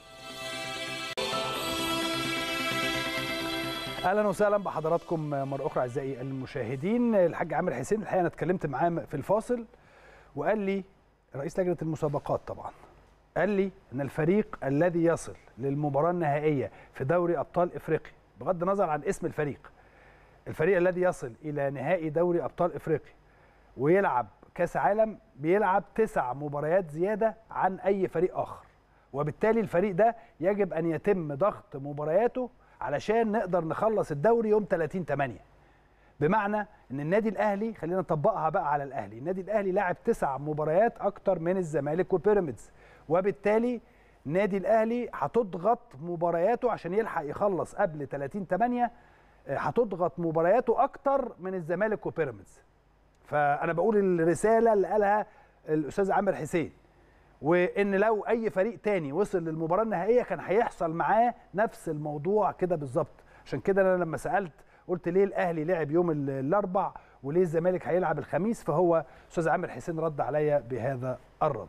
اهلا وسهلا بحضراتكم مره اخرى اعزائي المشاهدين الحاج عامر حسين الحقيقه انا اتكلمت معاه في الفاصل وقال لي رئيس لجنه المسابقات طبعا قال لي ان الفريق الذي يصل للمباراه النهائيه في دوري ابطال افريقيا بغض النظر عن اسم الفريق الفريق الذي يصل الى نهائي دوري ابطال افريقيا ويلعب كاس عالم بيلعب تسع مباريات زياده عن اي فريق اخر وبالتالي الفريق ده يجب ان يتم ضغط مبارياته علشان نقدر نخلص الدوري يوم 30 8 بمعنى ان النادي الاهلي خلينا نطبقها بقى على الاهلي النادي الاهلي لعب تسع مباريات اكتر من الزمالك وبيراميدز وبالتالي النادي الاهلي هتضغط مبارياته عشان يلحق يخلص قبل 30 8 هتضغط مبارياته اكتر من الزمالك وبيراميدز فانا بقول الرساله اللي قالها الاستاذ عامر حسين وان لو اي فريق تاني وصل للمباراه النهائيه كان هيحصل معاه نفس الموضوع كده بالظبط عشان كده انا لما سالت قلت ليه الاهلي لعب يوم ال- الاربع وليه الزمالك هيلعب الخميس فهو استاذ عامر حسين رد عليا بهذا الرد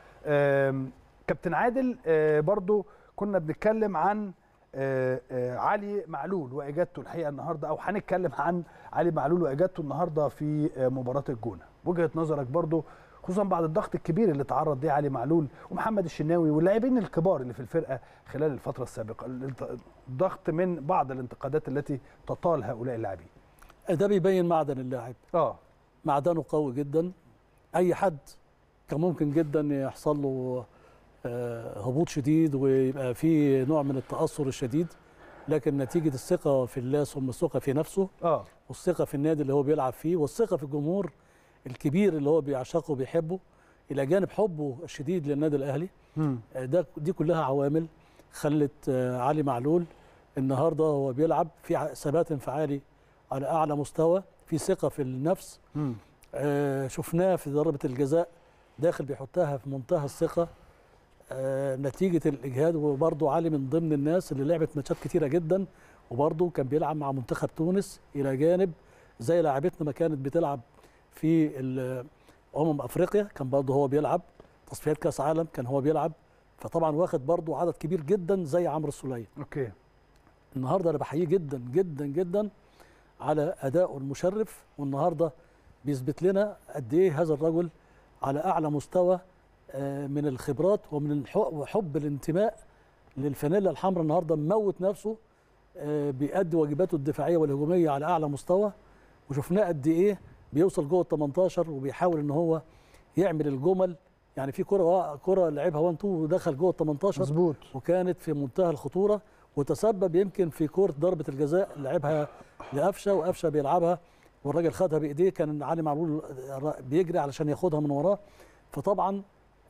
آم، كابتن عادل آه، برضو كنا بنتكلم عن آه، آه، علي معلول واجادته الحقيقه النهارده او هنتكلم عن علي معلول واجادته النهارده في آه، مباراه الجونه وجهه نظرك برضو خصوصا بعد الضغط الكبير اللي تعرض ليه علي معلول ومحمد الشناوي واللاعبين الكبار اللي في الفرقه خلال الفتره السابقه الانت- الضغط من بعض الانتقادات التي تطال هؤلاء اللاعبين ده بيبين معدن اللاعب اه معدنه قوي جدا اي حد كان ممكن جدا يحصل له آه، هبوط شديد ويبقى في نوع من التاثر الشديد لكن نتيجه الثقه في الله ثم الثقه في نفسه اه والثقه في النادي اللي هو بيلعب فيه والثقه في الجمهور الكبير اللي هو بيعشقه وبيحبه الى جانب حبه الشديد للنادي الاهلي مم. آه، ده دي كلها عوامل خلت آه، علي معلول النهارده هو بيلعب في ع- ثبات انفعالي على اعلى مستوى في ثقه في النفس مم. آه، شفناه في ضربة الجزاء داخل بيحطها في منتهى الثقة آه، نتيجة الإجهاد وبرضه علي من ضمن الناس اللي لعبت ماتشات كتيرة جدا وبرضه كان بيلعب مع منتخب تونس إلى جانب زي لاعبتنا ما كانت بتلعب في ال- أمم أفريقيا كان برضه هو بيلعب تصفيات كأس عالم كان هو بيلعب فطبعا واخد برضه عدد كبير جدا زي عمرو السولية اوكي النهارده انا بحييه جدا جدا جدا على ادائه المشرف والنهارده بيثبت لنا قد ايه هذا الرجل على اعلى مستوى آه، من الخبرات ومن الح- وحب الانتماء للفانيلا الحمراء النهارده مموت نفسه آه، بيأدي واجباته الدفاعيه والهجوميه على اعلى مستوى وشفناه قد ايه بيوصل جوه ال 18 وبيحاول ان هو يعمل الجمل يعني في كره كره لعبها 1 2 ودخل جوه ال 18 مظبوط وكانت في منتهى الخطوره وتسبب يمكن في كره ضربه الجزاء لعبها لقفشه وقفشه بيلعبها والراجل خدها بايديه كان علي معلول بيجري علشان ياخدها من وراه فطبعا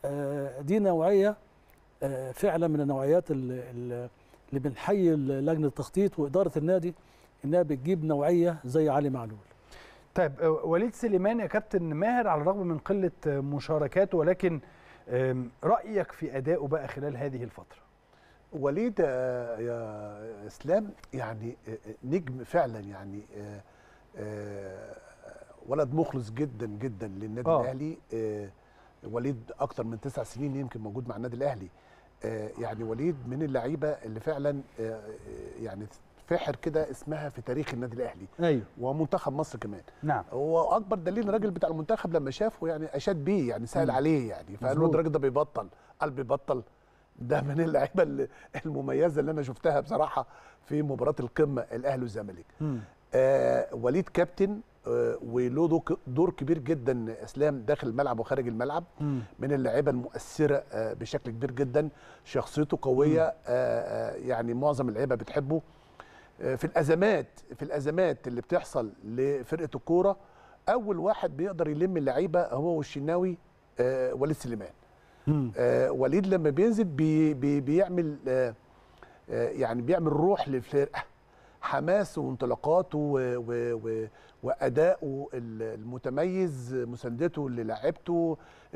آه، دي نوعيه آه، فعلا من النوعيات ال- ال- اللي بنحيي لجنه التخطيط واداره النادي انها بتجيب نوعيه زي علي معلول طيب آه، وليد سليمان يا كابتن ماهر على الرغم من قله آه، مشاركاته ولكن آم، رايك في ادائه بقى خلال هذه الفتره وليد آه، يا اسلام يعني آه، آه، نجم فعلا يعني آه، آه، ولد مخلص جدا جدا للنادي آه. الاهلي آه، وليد اكتر من تسع سنين يمكن موجود مع النادي الاهلي آه، يعني وليد من اللعيبه اللي فعلا آه، آه، يعني فاحر كده اسمها في تاريخ النادي الاهلي ايوه ومنتخب مصر كمان نعم هو اكبر دليل الراجل بتاع المنتخب لما شافه يعني اشاد بيه يعني سال مم. عليه يعني فقال له مظبوط. ده الراجل ده بيبطل قال بيبطل ده من اللعيبه اللي- المميزه اللي انا شفتها بصراحه في مباراه القمه الاهلي والزمالك مم. آه وليد كابتن آه وله دو- دور كبير جدا اسلام داخل الملعب وخارج الملعب مم. من اللعيبه المؤثره آه بشكل كبير جدا شخصيته قويه آه آه يعني معظم اللعيبه بتحبه آه في الازمات في الازمات اللي بتحصل لفرقه الكوره اول واحد بيقدر يلم اللعيبه هو والشناوي آه وليد سليمان مم. آه وليد لما بينزل بي بي بيعمل آه آه يعني بيعمل روح للفرقه حماسه وانطلاقاته و و و واداؤه ال- المتميز مساندته للاعيبته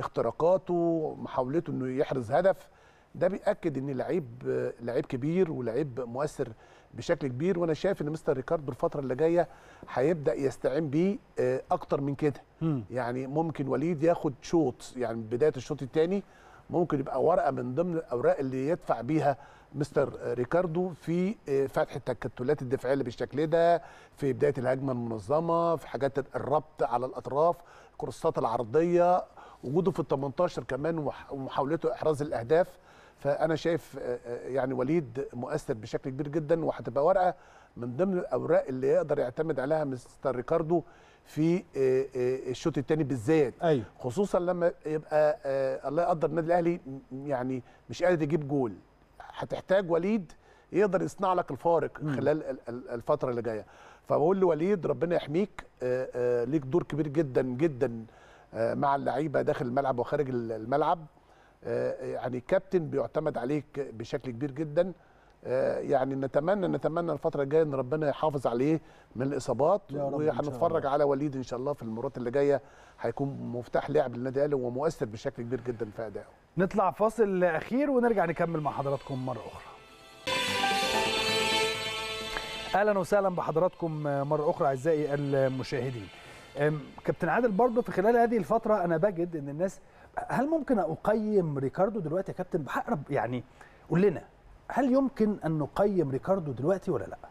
اختراقاته محاولته انه يحرز هدف ده بياكد ان لعيب آه، لعيب كبير ولعيب مؤثر بشكل كبير وانا شايف ان مستر ريكاردو الفتره اللي جايه هيبدا يستعين بيه آه، اكتر من كده مم. يعني ممكن وليد ياخد شوط يعني بدايه الشوط الثاني ممكن يبقى ورقه من ضمن الاوراق اللي يدفع بيها مستر ريكاردو في آه، فتح التكتلات الدفاعيه اللي بالشكل ده في بدايه الهجمه المنظمه في حاجات الربط على الاطراف الكروسات العرضيه وجوده في ال 18 كمان وح- ومحاولته احراز الاهداف فانا شايف آه، آه، يعني وليد مؤثر بشكل كبير جدا وهتبقى ورقه من ضمن الاوراق اللي يقدر يعتمد عليها مستر ريكاردو في آه، آه، الشوط الثاني بالذات ايوه خصوصا لما يبقى آه الله يقدر النادي الاهلي م- يعني مش قادر يجيب جول هتحتاج وليد يقدر يصنع لك الفارق مم. خلال ال- ال- الفتره اللي جايه فبقول لوليد ربنا يحميك آه آه ليك دور كبير جدا جدا آه مع اللعيبه داخل الملعب وخارج ال- الملعب آه يعني كابتن بيعتمد عليك بشكل كبير جدا آه يعني نتمنى نتمنى الفتره الجايه ان ربنا يحافظ عليه من الاصابات يا رب إن شاء وهنتفرج الله. على وليد ان شاء الله في المباريات اللي جايه هيكون مفتاح لعب للنادي الاهلي ومؤثر بشكل كبير جدا في ادائه نطلع فاصل اخير ونرجع نكمل مع حضراتكم مره اخرى اهلا وسهلا بحضراتكم مره اخرى اعزائي المشاهدين أم، كابتن عادل برضه في خلال هذه الفتره انا بجد ان الناس هل ممكن اقيم ريكاردو دلوقتي يا كابتن بحقرب يعني قول لنا هل يمكن ان نقيم ريكاردو دلوقتي ولا لا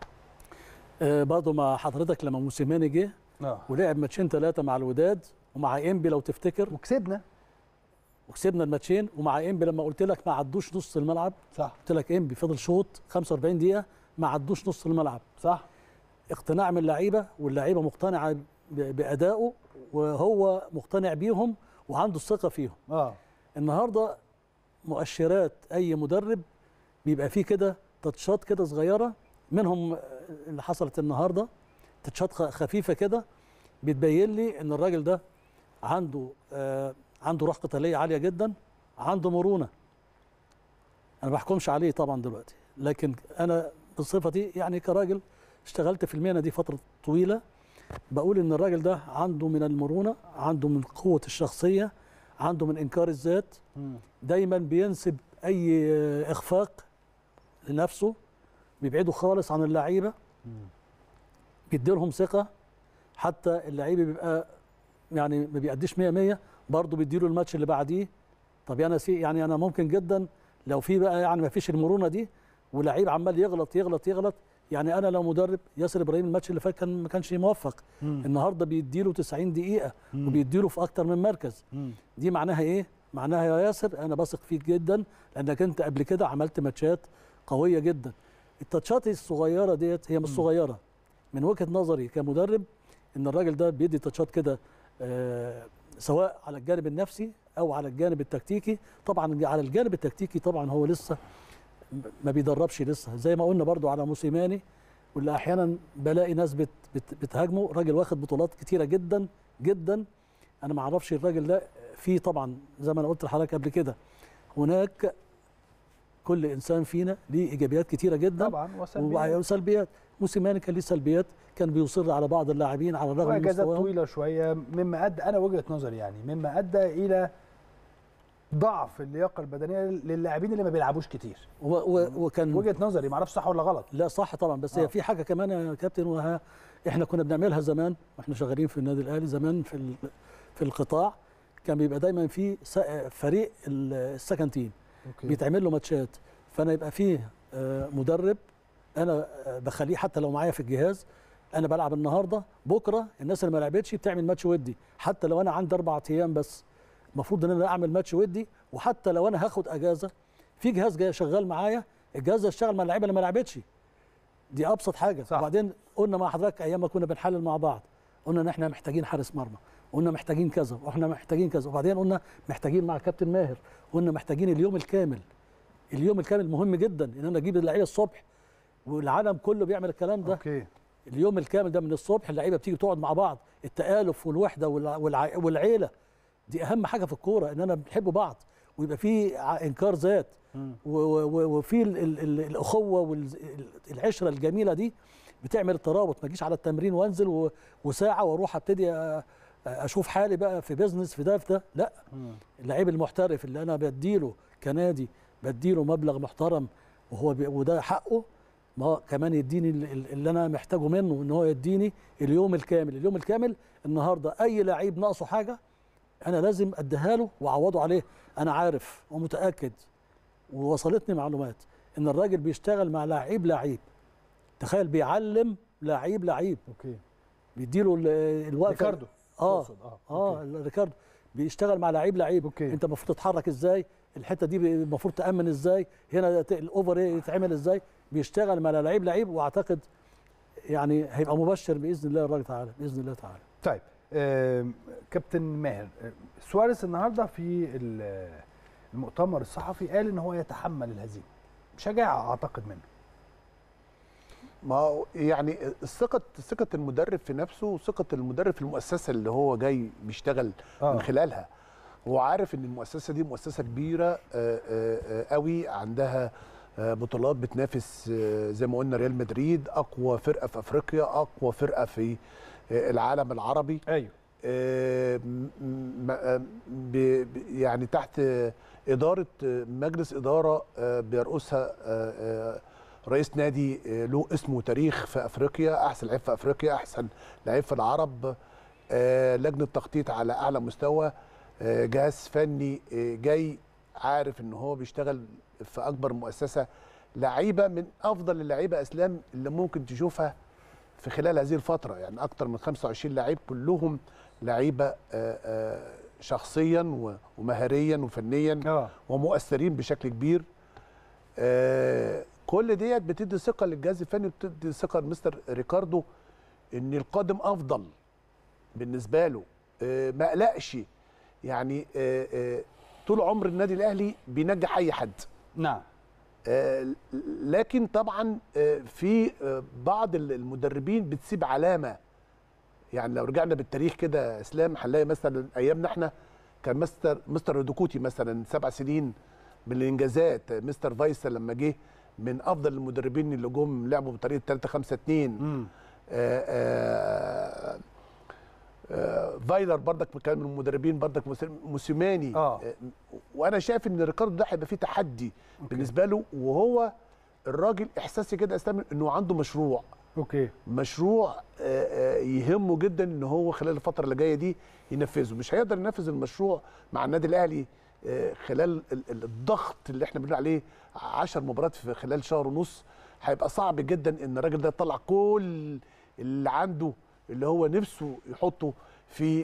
آه برضه مع حضرتك لما موسيماني جه اه ولعب ماتشين ثلاثه مع الوداد ومع انبي لو تفتكر وكسبنا وكسبنا الماتشين ومع انبي لما قلت لك ما عدوش نص الملعب صح قلت لك انبي فضل شوط 45 دقيقه ما عدوش نص الملعب صح اقتناع من اللعيبه واللعيبه مقتنعه ب- بادائه وهو مقتنع بيهم وعنده الثقه فيهم اه النهارده مؤشرات اي مدرب بيبقى فيه كده تاتشات كده صغيره منهم اللي حصلت النهارده تاتشات خ- خفيفه كده بتبين لي ان الراجل ده عنده آه عنده روح قتاليه عاليه جدا عنده مرونه انا ما بحكمش عليه طبعا دلوقتي لكن انا بصفتي يعني كراجل اشتغلت في المهنه دي فتره طويله بقول ان الراجل ده عنده من المرونه عنده من قوه الشخصيه عنده من انكار الذات مم. دايما بينسب اي اخفاق لنفسه بيبعده خالص عن اللعيبه مم. بيديلهم ثقه حتى اللعيب بيبقى يعني ما بيأديش 100 100 برضه بيديله الماتش اللي بعديه طب يعني سي يعني انا ممكن جدا لو في بقى يعني ما فيش المرونه دي ولعيب عمال يغلط يغلط يغلط يعني انا لو مدرب ياسر ابراهيم الماتش اللي فات كان ما كانش موفق مم. النهارده بيديله 90 دقيقه مم. وبيديله في اكتر من مركز مم. دي معناها ايه؟ معناها يا ياسر انا بثق فيك جدا لانك انت قبل كده عملت ماتشات قويه جدا. التاتشات الصغيره ديت هي مش مم. صغيره من وجهه نظري كمدرب ان الراجل ده بيدي تاتشات كده آه سواء على الجانب النفسي او على الجانب التكتيكي طبعا على الجانب التكتيكي طبعا هو لسه ما بيدربش لسه زي ما قلنا برضو على موسيماني واللي احيانا بلاقي ناس بت بت بتهاجمه راجل واخد بطولات كتيره جدا جدا انا ما اعرفش الراجل ده في طبعا زي ما انا قلت لحضرتك قبل كده هناك كل انسان فينا ليه ايجابيات كتيره جدا طبعا وسلبيات وبعد- وسلبيات موسيماني كان ليه سلبيات كان بيصر على بعض اللاعبين على الرغم من واجازات مستواهم طويله شويه مما ادى انا وجهه نظري يعني مما ادى الى ضعف اللياقه البدنيه للاعبين اللي ما بيلعبوش كتير و و وكان وجهه نظري ما اعرفش صح ولا غلط لا صح طبعا بس آه. هي في حاجه كمان يا كابتن وها احنا كنا بنعملها زمان واحنا شغالين في النادي الاهلي زمان في ال- في القطاع كان بيبقى دايما في س- فريق ال- السكند تيم اوكي بيتعمل له ماتشات فانا يبقى فيه آه، مدرب انا آه، بخليه حتى لو معايا في الجهاز انا بلعب النهارده بكره الناس اللي ما لعبتش بتعمل ماتش ودي حتى لو انا عندي اربع ايام بس المفروض ان انا اعمل ماتش ودي وحتى لو انا هاخد اجازه في جهاز جاي شغال معايا الجهاز ده اشتغل مع اللعيبه اللي ما لعبتش دي ابسط حاجه صح. وبعدين قلنا مع حضرتك ايام ما كنا بنحلل مع بعض قلنا ان احنا محتاجين حارس مرمى قلنا محتاجين كذا واحنا محتاجين كذا وبعدين قلنا محتاجين مع كابتن ماهر قلنا محتاجين اليوم الكامل اليوم الكامل مهم جدا ان انا اجيب اللعيبه الصبح والعالم كله بيعمل الكلام ده اوكي اليوم الكامل ده من الصبح اللعيبه بتيجي تقعد مع بعض التآلف والوحده والع- والع- والعيله دي اهم حاجه في الكوره ان انا بنحب بعض ويبقى في ع- انكار ذات مم. و- و- و- وفي ال- ال- ال- الاخوه والعشره الجميله دي بتعمل الترابط ما اجيش على التمرين وانزل و- وساعه واروح ابتدي أ- اشوف حالي بقى في بيزنس في ده في ده لا مم. اللعيب المحترف اللي انا بديله كنادي بديله مبلغ محترم وهو بي وده حقه ما هو كمان يديني ال- ال- اللي انا محتاجه منه ان هو يديني اليوم الكامل اليوم الكامل النهارده اي لعيب ناقصه حاجه انا لازم اديها له واعوضه عليه انا عارف ومتاكد ووصلتني معلومات ان الراجل بيشتغل مع لعيب لعيب تخيل بيعلم لعيب لعيب اوكي بيديله ال- الوقفه ريكاردو اه تقصد، اه اه أوكي. ريكاردو بيشتغل مع لعيب لعيب أوكي. انت المفروض تتحرك ازاي الحته دي المفروض تامن ازاي هنا ت- الاوفر إيه يتعمل ازاي بيشتغل مع لعيب لعيب واعتقد يعني هيبقى مبشر باذن الله الراجل تعالى باذن الله تعالى طيب آم، كابتن ماهر آم، سواريز النهارده في ال- المؤتمر الصحفي قال ان هو يتحمل الهزيمه شجاعه اعتقد منه ما هو يعني ثقة ثقة المدرب في نفسه وثقة المدرب في المؤسسة اللي هو جاي بيشتغل آه. من خلالها هو عارف ان المؤسسة دي مؤسسة كبيرة آه، آه، آه، قوي عندها آه، بطولات بتنافس آه، زي ما قلنا ريال مدريد اقوى فرقة في افريقيا اقوى فرقة في آه، العالم العربي ايوه آه، م- م- آه، ب- ب- يعني تحت آه، اداره آه، مجلس اداره آه، بيرأسها آه، آه، رئيس نادي آه، له اسمه وتاريخ في افريقيا احسن لعيب في افريقيا احسن لعيب في العرب آه، لجنه تخطيط على اعلى مستوى آه، جهاز فني آه، جاي عارف ان هو بيشتغل في اكبر مؤسسه لعيبه من افضل اللعيبه اسلام اللي ممكن تشوفها في خلال هذه الفتره يعني اكتر من 25 لعيب كلهم لعيبه آه، آه، شخصيا و- ومهاريا وفنيا اه ومؤثرين بشكل كبير آه، كل ديت بتدي ثقه للجهاز الفني بتدي ثقه لمستر ريكاردو ان القادم افضل بالنسبه له آه، ما قلقش يعني آه، آه، طول عمر النادي الاهلي بينجح اي حد نعم آه، لكن طبعا آه، في آه، بعض المدربين بتسيب علامه يعني لو رجعنا بالتاريخ كده يا اسلام هنلاقي مثلا ايامنا احنا كان مستر مستر رودوكوتي مثلا سبع سنين من الانجازات مستر فايسل لما جه من افضل المدربين اللي جم لعبوا بطريقه 3 5 2 امم آه، آه، آه، فايلر برضك كان من المدربين برضك موس- موسيماني آه. وانا شايف ان ريكاردو ده هيبقى فيه تحدي أوكي. بالنسبه له وهو الراجل احساسي كده اسلام انه عنده مشروع اوكي مشروع آه، آه، يهمه جدا ان هو خلال الفتره اللي جايه دي ينفذه مش هيقدر ينفذ المشروع مع النادي الاهلي آه، خلال ال- ال- الضغط اللي احنا بنقول عليه 10 مباريات في خلال شهر ونص هيبقى صعب جدا ان الراجل ده يطلع كل اللي عنده اللي هو نفسه يحطه في آه،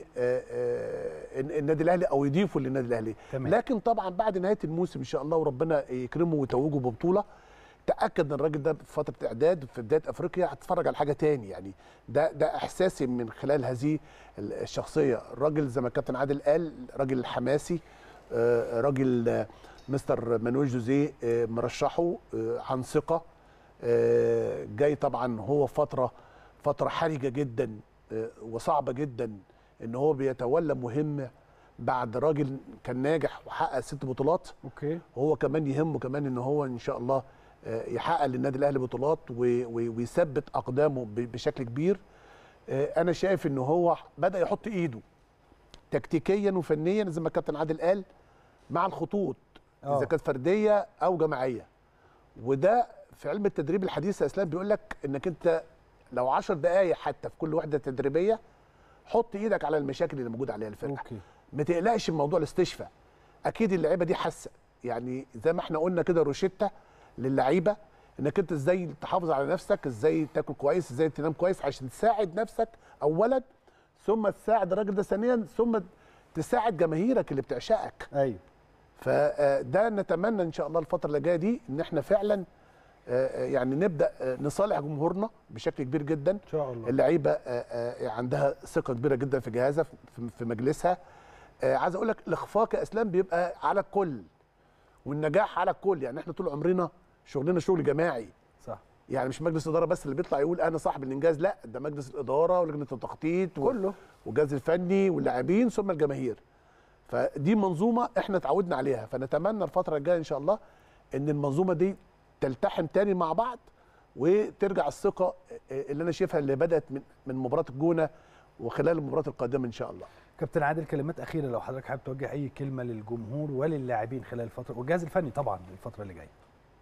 آه، الن- النادي الاهلي او يضيفه للنادي الاهلي تمام. لكن طبعا بعد نهايه الموسم ان شاء الله وربنا يكرمه ويتوجه ببطوله تاكد ان الراجل ده في فتره اعداد في بدايه افريقيا هتتفرج على حاجه تاني يعني ده ده احساسي من خلال هذه الشخصيه الراجل زي ما الكابتن عادل قال راجل حماسي آه، راجل آه، مستر مانويل جوزيه آه، مرشحه آه، عن ثقه آه، جاي طبعا هو فتره فتره حرجه جدا آه، وصعبه جدا ان هو بيتولى مهمه بعد راجل كان ناجح وحقق ست بطولات اوكي وهو كمان يهمه كمان ان هو ان شاء الله آه، يحقق للنادي الاهلي بطولات و- و- ويثبت اقدامه ب- بشكل كبير آه، انا شايف ان هو بدا يحط ايده تكتيكيا وفنيا زي ما الكابتن عادل قال مع الخطوط آه. اذا كانت فرديه او جماعيه وده في علم التدريب الحديث يا اسلام بيقول لك انك انت لو 10 دقائق حتى في كل وحده تدريبيه حط ايدك على المشاكل اللي موجوده عليها الفرقه اوكي ما تقلقش من موضوع الاستشفاء اكيد اللعيبه دي حاسه يعني زي ما احنا قلنا كده روشته للعيبه انك انت ازاي تحافظ على نفسك ازاي تاكل كويس ازاي تنام كويس عشان تساعد نفسك اولا ثم تساعد الراجل ده ثانيا ثم تساعد جماهيرك اللي بتعشقك ايوه فده نتمنى ان شاء الله الفتره اللي جايه دي ان احنا فعلا آه، آه، يعني نبدا آه، نصالح جمهورنا بشكل كبير جدا ان شاء الله اللعيبه آه، آه، عندها ثقه كبيره جدا في جهازها في- في مجلسها آه، عايز اقول لك الاخفاق يا اسلام بيبقى على الكل والنجاح على الكل يعني احنا طول عمرنا شغلنا شغل جماعي صح يعني مش مجلس الاداره بس اللي بيطلع يقول انا صاحب الانجاز لا ده مجلس الاداره ولجنه التخطيط و- كله والجهاز الفني واللاعبين ثم الجماهير فدي منظومه احنا اتعودنا عليها فنتمنى الفتره الجايه ان شاء الله ان المنظومه دي تلتحم تاني مع بعض وترجع الثقه اللي انا شايفها اللي بدات من من مباراه الجونه وخلال المباراه القادمه ان شاء الله كابتن عادل كلمات اخيره لو حضرتك حابب توجه اي كلمه للجمهور وللاعبين خلال الفتره والجهاز الفني طبعا الفتره اللي جايه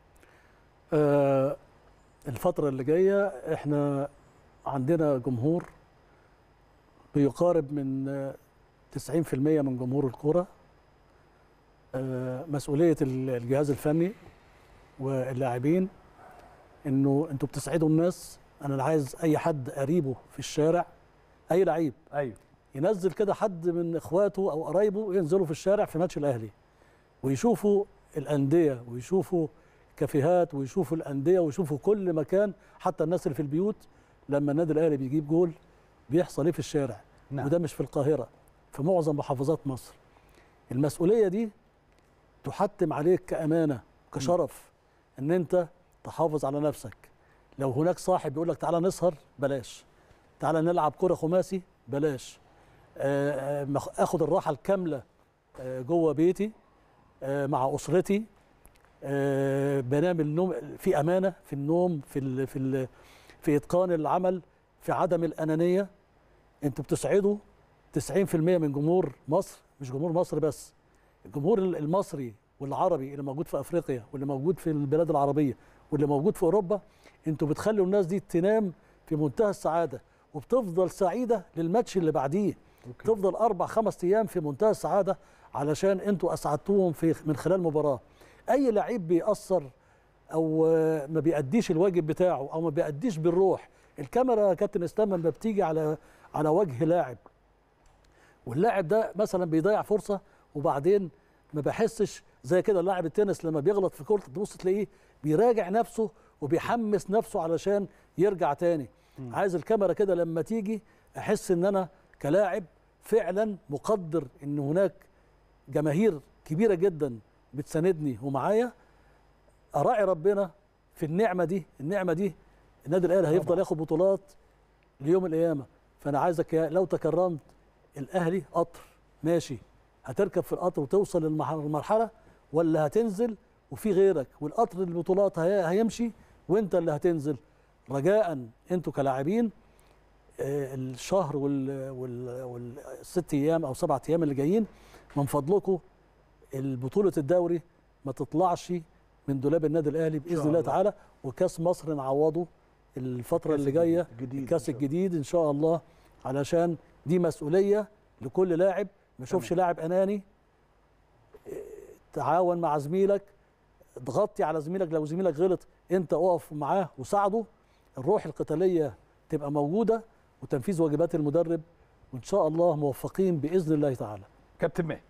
آه، الفترة اللي جاية احنا عندنا جمهور بيقارب من آه، 90% من جمهور الكرة آه، مسؤولية ال- الجهاز الفني واللاعبين انه انتوا بتسعدوا الناس انا لا عايز اي حد قريبه في الشارع اي لعيب ايوه ينزل كده حد من اخواته او قرايبه ينزلوا في الشارع في ماتش الاهلي ويشوفوا الانديه ويشوفوا كافيهات ويشوفوا الانديه ويشوفوا كل مكان حتى الناس اللي في البيوت لما النادي الاهلي بيجيب جول بيحصل ايه في الشارع نعم. وده مش في القاهره في معظم محافظات مصر المسؤوليه دي تحتم عليك كامانه كشرف ان انت تحافظ على نفسك لو هناك صاحب بيقول لك تعالى نسهر بلاش تعالى نلعب كرة خماسي بلاش آه، آه، مخ- اخد الراحه الكامله آه، جوه بيتي آه، مع اسرتي آه، بنام النوم في امانه في النوم في ال في ال في اتقان العمل في عدم الانانيه انتوا بتسعدوا 90% من جمهور مصر مش جمهور مصر بس الجمهور المصري والعربي اللي موجود في افريقيا واللي موجود في البلاد العربيه واللي موجود في اوروبا انتوا بتخلوا الناس دي تنام في منتهى السعاده وبتفضل سعيده للماتش اللي بعديه أوكي. تفضل اربع خمس ايام في منتهى السعاده علشان انتوا اسعدتوهم في من خلال مباراه اي لعيب بيأثر او آه، ما بيأديش الواجب بتاعه او ما بيأديش بالروح الكاميرا يا كابتن اسلام لما بتيجي على على وجه لاعب واللاعب ده مثلا بيضيع فرصه وبعدين ما بحسش زي كده لاعب التنس لما بيغلط في كوره تبص تلاقيه بيراجع نفسه وبيحمس نفسه علشان يرجع تاني عايز الكاميرا كده لما تيجي احس ان انا كلاعب فعلا مقدر ان هناك جماهير كبيره جدا بتساندني ومعايا اراعي ربنا في النعمه دي النعمه دي النادي الاهلي هيفضل ياخد بطولات ليوم القيامه فانا عايزك يا- لو تكرمت الاهلي قطر ماشي هتركب في القطر وتوصل للمح- للمرحله ولا هتنزل وفي غيرك والقطر البطولات هي- هيمشي وانت اللي هتنزل رجاء انتوا كلاعبين آه، الشهر وال وال والست ايام او سبعة ايام اللي جايين من فضلكم البطوله الدوري ما تطلعش من دولاب النادي الاهلي باذن الله الله. تعالى وكاس مصر نعوضه الفتره الكاس اللي جايه الجديد الكاس إن شاء الله. الجديد ان شاء الله علشان دي مسؤوليه لكل لاعب ما يشوفش لاعب اناني إيه، تعاون مع زميلك تغطي على زميلك لو زميلك غلط انت اقف معاه وساعده الروح القتاليه تبقى موجوده وتنفيذ واجبات المدرب وان شاء الله موفقين باذن الله تعالى كابتن ماهر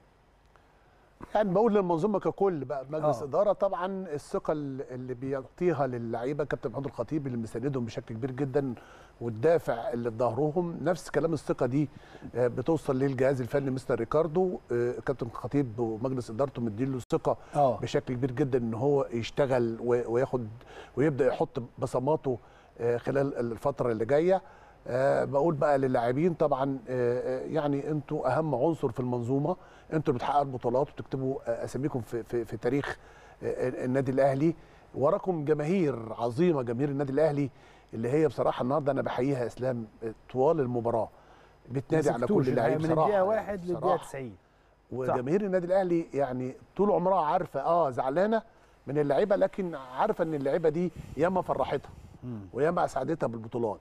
يعني بقول للمنظومه ككل بقى مجلس آه. آه. اداره طبعا الثقه اللي بيعطيها للعيبه كابتن محمود الخطيب اللي مساندهم بشكل كبير جدا والدافع اللي في ظهرهم نفس كلام الثقه دي آه، بتوصل للجهاز الفني مستر ريكاردو آه، كابتن الخطيب ومجلس ادارته مديله ثقه اه بشكل كبير جدا ان هو يشتغل و- وياخد ويبدا يحط بصماته آه، خلال الفتره اللي جايه آه، بقول بقى للاعبين طبعا آه، آه، يعني انتوا اهم عنصر في المنظومه انتوا اللي بتحققوا البطولات وتكتبوا آه، اساميكم في في, في تاريخ آه، النادي الاهلي وراكم جماهير عظيمه جماهير النادي الاهلي اللي هي بصراحه النهارده انا بحييها يا اسلام آه، طوال المباراه بتنادي على مسكتوش كل لعيب من بصراحه الدقيقه يعني واحد للدقيقه بصراحة. 90 وجماهير النادي الاهلي يعني طول عمرها عارفه اه زعلانه من اللعيبه لكن عارفه ان اللعيبه دي ياما فرحتها وياما اسعدتها بالبطولات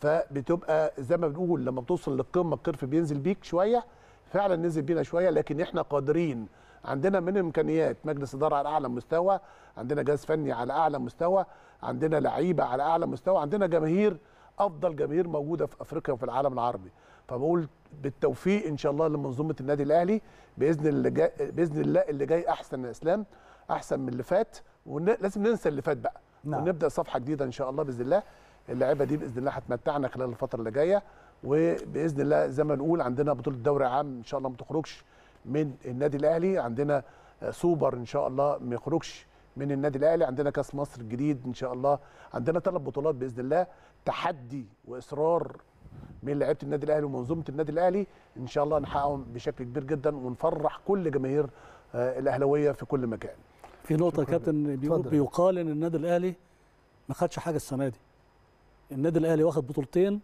فبتبقى زي ما بنقول لما بتوصل للقمه القرف بينزل بيك شويه فعلا نزل بينا شويه لكن احنا قادرين عندنا من امكانيات مجلس اداره على اعلى مستوى عندنا جهاز فني على اعلى مستوى عندنا لعيبه على اعلى مستوى عندنا جماهير افضل جماهير موجوده في افريقيا وفي العالم العربي فبقول بالتوفيق ان شاء الله لمنظومه النادي الاهلي باذن اللي جاي باذن الله اللي جاي احسن يا اسلام احسن من اللي فات ولازم ننسى اللي فات بقى نعم. ونبدا صفحه جديده ان شاء الله باذن الله اللعيبه دي باذن الله هتمتعنا خلال الفتره اللي جايه وباذن الله زي ما نقول عندنا بطوله دوري عام ان شاء الله ما تخرجش من النادي الاهلي عندنا آه، سوبر ان شاء الله ما يخرجش من النادي الاهلي عندنا كاس مصر الجديد ان شاء الله عندنا ثلاث بطولات باذن الله تحدي واصرار من لعيبه النادي الاهلي ومنظومه النادي الاهلي ان شاء الله نحققهم بشكل كبير جدا ونفرح كل جماهير آه، الاهلاويه في كل مكان في نقطه يا كابتن بيقول اتفضل. بيقال ان النادي الاهلي ما خدش حاجه السنه دي النادي الاهلي واخد بطولتين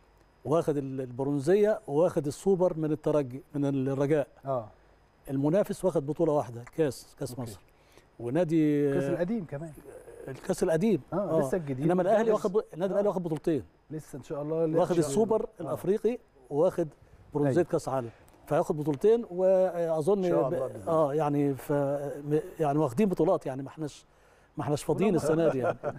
واخد ال- البرونزيه واخد السوبر من الترجي من الرجاء اه المنافس واخد بطوله واحده كاس كاس أوكي. مصر ونادي الكاس القديم كمان الكاس القديم اه, لسه الجديد انما الاهلي لسه- واخد النادي الاهلي واخد بطولتين لسه ان شاء الله لسه واخد إن شاء الله. السوبر آه. الافريقي واخد برونزيه أيوة. كاس عالم فياخد بطولتين واظن إن شاء ب- الله بإذن الله. اه يعني ف يعني واخدين بطولات يعني ما احناش ما احناش فاضيين السنه دي يعني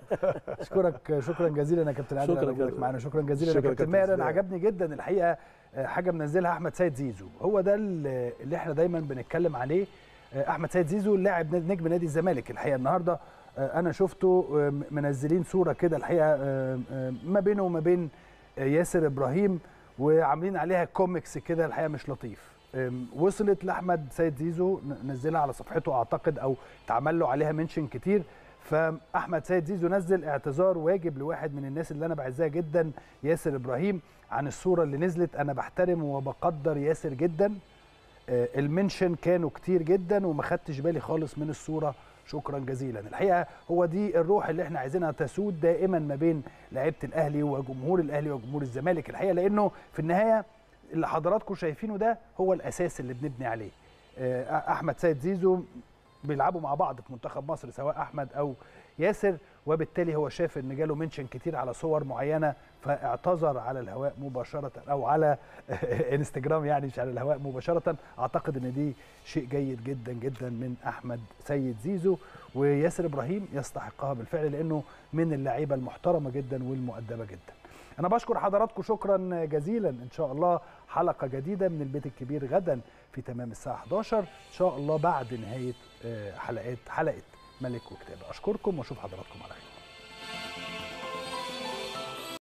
اشكرك شكرا جزيلا يا كابتن عادل شكرا على وجودك كابتن. معانا شكرا جزيلا يا شكرا كابتن كابتن ماهر انا زياد. عجبني جدا الحقيقه آه، حاجه منزلها احمد سيد زيزو هو ده اللي اللي احنا دايما بنتكلم عليه آه، احمد سيد زيزو لاعب نادي- نجم نادي الزمالك الحقيقه النهارده آه، انا شفته آه، منزلين صوره كده الحقيقه آه، آه، ما بينه وما بين آه، ياسر ابراهيم وعاملين عليها كوميكس كده الحقيقه مش لطيف آم، وصلت لاحمد سيد زيزو ن- نزلها على صفحته اعتقد او اتعمل له عليها منشن كتير فاحمد سيد زيزو نزل اعتذار واجب لواحد من الناس اللي انا بعزها جدا ياسر ابراهيم عن الصوره اللي نزلت انا بحترم وبقدر ياسر جدا آه، المنشن كانوا كتير جدا وما خدتش بالي خالص من الصوره شكرا جزيلا الحقيقه هو دي الروح اللي احنا عايزينها تسود دائما ما بين لعيبه الاهلي وجمهور الاهلي وجمهور الزمالك الحقيقه لانه في النهايه اللي حضراتكم شايفينه ده هو الاساس اللي بنبني عليه آه، احمد سيد زيزو بيلعبوا مع بعض في منتخب مصر سواء احمد او ياسر وبالتالي هو شاف ان جاله منشن كتير على صور معينه فاعتذر على الهواء مباشره او على انستجرام يعني مش على الهواء مباشره اعتقد ان دي شيء جيد جدا جدا من احمد سيد زيزو وياسر ابراهيم يستحقها بالفعل لانه من اللعيبه المحترمه جدا والمؤدبه جدا انا بشكر حضراتكم شكرا جزيلا ان شاء الله حلقه جديده من البيت الكبير غدا في تمام الساعه 11 ان شاء الله بعد نهايه آه، حلقات حلقه ملك وكتاب اشكركم واشوف حضراتكم على